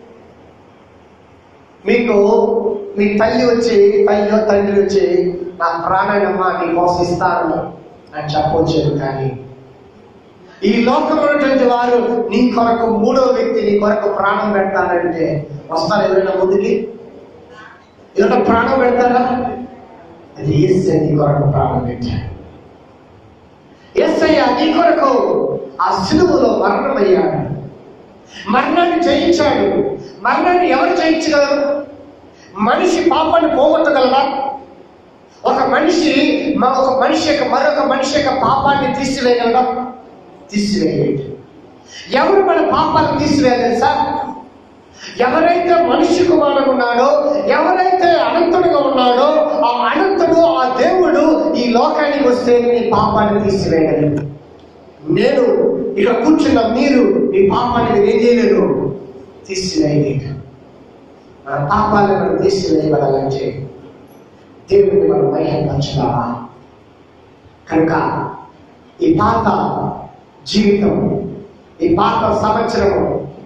మీకు మీ తల్లి వచ్చి తల్లి తండ్రి వచ్చి నా ప్రాణాయనమ్మ నీ కోసం ఇస్తాను అని చెప్పవచ్చేది కానీ ఈ లోకంలో ఉన్నటువంటి వారు నీ కొరకు మూడో వ్యక్తి నీ కొరకు ప్రాణం పెడతానంటే వస్తారు ఎవరైనా ముందుకి ఎవరైనా ప్రాణం పెడతారా అది ఏసే నీ కొరకు ప్రాణం పెట్టాడు ఏసయ్య నీ కొరకు ఆ సిలువలో మరణమయ్యాడు మరణాన్ని జయించాడు మరణాన్ని ఎవరు జయించగలరు మనిషి పాపాన్ని పోగొట్టగలరా ఒక మనిషి మ- ఒక మనిషి యొక్క మరొక మనిషి యొక్క పాపాన్ని తీసివేయగలరా తీసివేయలేడు ఎవరు మన పాపాలను తీసివేయలేదు సార్ ఎవరైతే మనిషి కుమారుడు ఉన్నాడో ఎవరైతే అనంతుడుగా ఉన్నాడో ఆ అనంతుడు ఆ దేవుడు ఈ లోకానికి వస్తే నీ పాపాన్ని తీసివేయగలడు నేను ఇక్కడ కూర్చున్న మీరు మీ పాపాన్ని మీరు ఏం చేయలేరు తీసివేయలేరు మన పాపాలను మనం తీసివేయబడాలంటే దేవుడిని మనం మహిమపరచుదామా కనుక ఈ పాత జీవితం ఈ పాత సంవత్సరము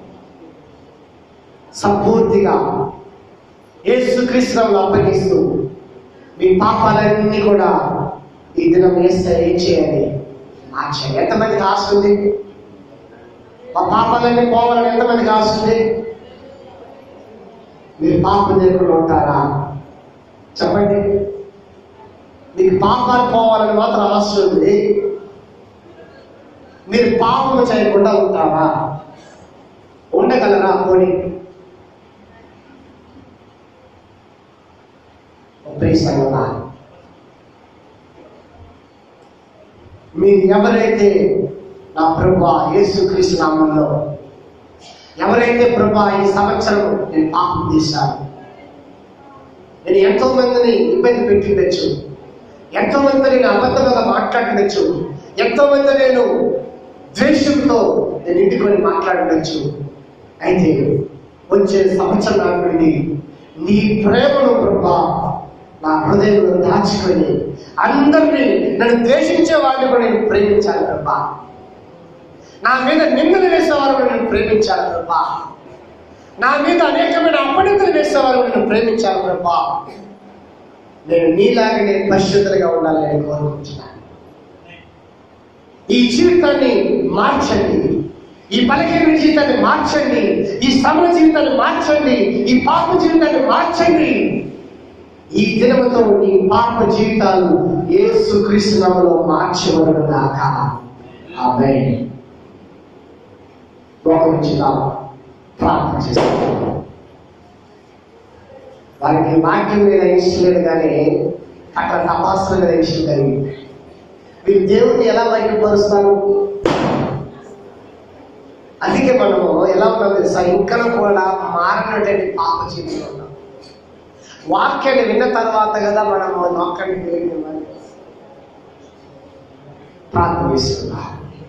సంపూర్తిగా యేసుక్రీస్తులో అప్పగిస్తూ మీ పాపాలన్నీ కూడా ఈ దినం వేస్తే ఏం చేయాలి మార్చాలి ఎంతమందికి ఆశ ఉంది మా పాపాలన్నీ పోవాలని ఎంతమందికి ఆశ ఉంది మీరు పాపం చేయకుండా ఉంటారా చెప్పండి మీకు పాపాలు పోవాలని మాత్రం ఆశ ఉంది మీరు పాపము చేయకుండా ఉంటారా ఉండగలరా పోనీ ప్రేసంగా మీరు ఎవరైతే నా ప్రభు యేసుక్రీస్తు నామంలో ఎవరైతే ప్రభా ఈ సంవత్సరం నేను పాపం చేశాను నేను ఎంతో మందిని ఇబ్బంది పెట్టిండొచ్చు ఎంతో మందితో నేను అబద్ధంగా మాట్లాడిండొచ్చు ఎంతో మంది నేను ద్వేషంతో నేను ఇంటికొని మాట్లాడిండొచ్చు అయితే వచ్చే సంవత్సరం నాటి నీ ప్రేమను ప్రభా నా హృదయంలో దాచుకొని అందరినీ నన్ను ద్వేషించే వారిని కూడా నేను ప్రేమించాలి ప్రభా నా మీద నిందలు వేసేవారు నేను ప్రేమించాలి ప్రభా నా మీద అనేకమైన అప్పటికలు వేసేవారు నేను ప్రేమించాలి ప్రభా నేను నీలాగా నేను పరిశుద్ధులుగా ఉండాలని నేను కోరుకుంటున్నాను ఈ జీవితాన్ని మార్చండి ఈ బలహీన జీవితాన్ని మార్చండి ఈ శ్రమ జీవితాన్ని మార్చండి ఈ పాప జీవితాన్ని మార్చండి ఈ దినముతో నీ పాప జీవితాలు యేసు కృష్ణంలో మార్చబడను గాక ఆమె మోకరించుదాం ప్రార్థన చేస్తాం వారికి వాక్యం మీద ఇష్టం లేదు కానీ అక్కడ తపాసుల మీద ఇష్టం కలిగింది మీరు దేవుణ్ణి ఎలా వైపుపరుస్తారు అందుకే మనము ఎలా ఉన్నాం తెలుసా ఇంకా కూడా మారినటువంటి పాప జీవితంలో ఉన్నాం వాక్యాన్ని విన్న తర్వాత కదా మనము నొక్కని దేవుని ప్రార్థన చేస్తున్నాం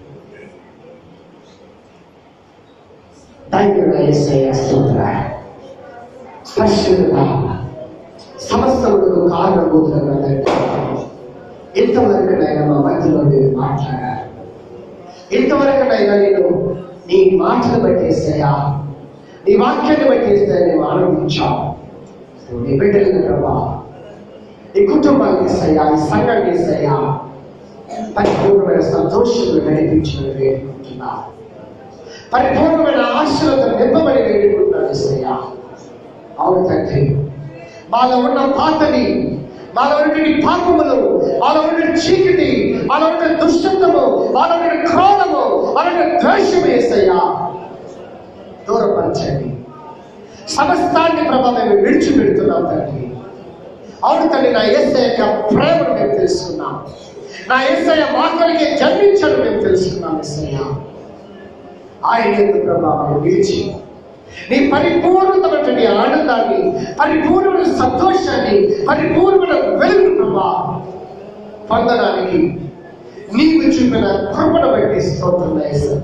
ధన్యుడ యేసయ్య స్తోత్ర పరిశుద్ధుడా సమస్తములకు కారణభూతులుగా ఇంతవరకు నైనా మా మధ్యలో మీరు మాట్లాడారు ఇంతవరకు నైనా నేను నీ మాటలు బట్టేస్తాయా నీ వాక్యాన్ని బట్టేస్తే మేము ఆనందించాం నీ బిడ్డలను ప్రభా నీ కుటుంబాన్ని ఇస్తాయా ఈ సంఘాన్ని ఇస్తాయా పరిపూర్ణమైన సంతోషంలో నడిపించమని వేడుకుంటున్నా పరిపూర్ణమైన ఆశలతో నింపబడి వేడుకుంటున్నాను ఇస్తాయా అవును తండ్రి మాలో ఉన్న పాతని మాలో ఉన్న పాపములు మాలో ఉన్న చీకటి మాలో ఉన్న దుష్టత్వము మాలో ఉన్న క్రోధము మాలో ఉన్న ద్వేషం వేసయ్యా దూరపరచండి సమస్తాన్ని ప్రభావం మేము విడిచిపెడుతున్నాం తండ్రి అవును తండ్రి నా ఏసై యొక్క ప్రేమను మేము తెలుసుకున్నాం నా ఏసయ మాటలకి జన్మించడం మేము తెలుసుకున్నాం ఏసయ్య ఆయన ఎందుకు ప్రభావం నిలిచి నీ పరిపూర్ణమైనటువంటి ఆనందాన్ని పరిపూర్ణమైన సంతోషాన్ని పరిపూర్ణమైన వెలుగు ప్రభా పొందడానికి నీవు చూపిన కృపను బట్టి స్తోత్రం వేసా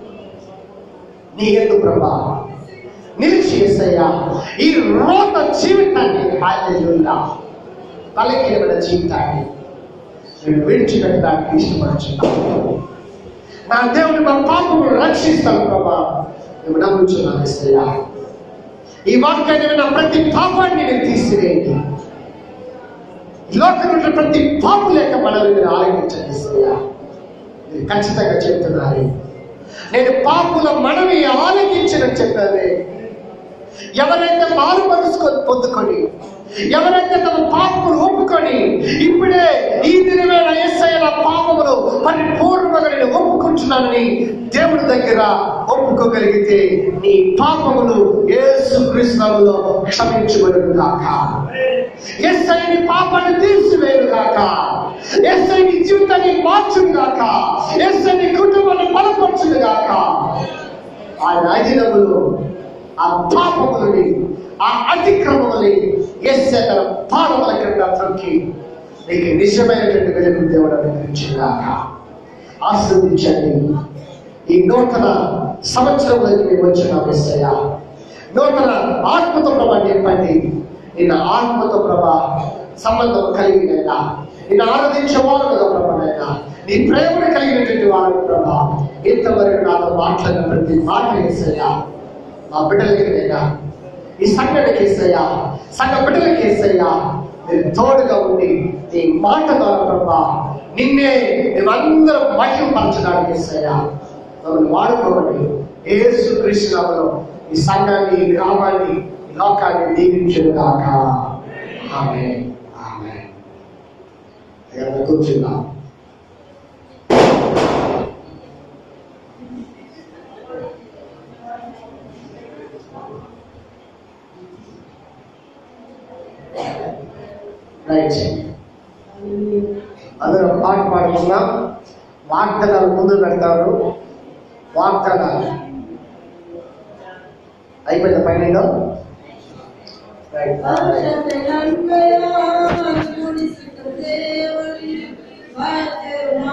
నీ ఎందు ప్రభా నిలిచి వేసయ్యా ఈ రోత జీవితాన్ని హాయిగా తలకిన జీవితాన్ని నేను విడిచిపెట్టడానికి ఇష్టపడుచున్నాను నా దేవుని మా పాపమును రక్షిస్తాను ప్రభా మేము నమ్ముచున్నాను ఇస్తయ్యా ఈ వాక్యాన్ని విన్న ప్రతి పాపాన్ని నేను తీసివేయండి ఈ లోకంలో ప్రతి పాపు లేక మనల్ని మీరు ఆలోచించండి ఇస్తయ్యా మీరు ఖచ్చితంగా చెప్తున్నారు నేను పాపుల మనవి ఆలోచించిన చెప్పారే ఎవరైతే మారు మనసుకొని పొందుకొని ఎవరైతే తమ పాపములు ఒప్పుకొని ఇప్పుడే ఈ దినమైన ఎస్ఐల పాపములు పరిపూర్ణంగా నేను ఒప్పుకుంటున్నానని దేవుడి దగ్గర ఒప్పుకోగలిగితే నీ పాపములు యేసు కృష్ణములో క్షమించబడును కాక ఎస్ఐ నీ పాపాన్ని తీసివేయను కాక ఎస్ఐ నీ జీవితాన్ని మార్చును కాక ఎస్ఐ నీ కుటుంబాన్ని బలపరచును కాక ఆయన అధినములు ఆ పాపములని ఆ అతిక్రమములని ఎస్సే తన పాదముల క్రింద త్రొక్కి నీకు నిజమైనటువంటి వెలుగు దేవుడు అనుగ్రహించుగాక ఆశీర్వదించండి ఈ నూతన సంవత్సరంలోకి మేము వచ్చిన ఎస్సయ్య నూతన ఆత్మతో ప్రభా నింపండి నిన్న ఆత్మతో ప్రభా సంబంధం కలిగినైనా నిన్ను ఆరాధించే వారు కదా ప్రభానైనా నీ ప్రేమను కలిగినటువంటి వారు ప్రభా ఇంతవరకు నాతో మాట్లాడిన ప్రతి మాట వేసయ్యా మా బిడ్డలకి ఈ సంఘటనకి వేసయ్యా సంఘ బిడ్డలకి వేసయ్యా మీరు తోడుగా ఉండి నీ మాట ద్వారా ప్రభా నిన్నే మేమందరం మహిమపరచడానికి వేసయ్యా మమ్మల్ని వాడుకోవాలి ఏసు కృష్ణలో ఈ సంఘాన్ని ఈ గ్రామాన్ని ఈ లోకాన్ని దీవించుగాక ఆమె ఆమె కూర్చున్నాం రైట్ అందరూ పాట పాడుకున్నాం వాగ్దానాలు ముందు పెడతారు వాగ్దానాలు అయిపోయింది పైన రైట్ Vamos a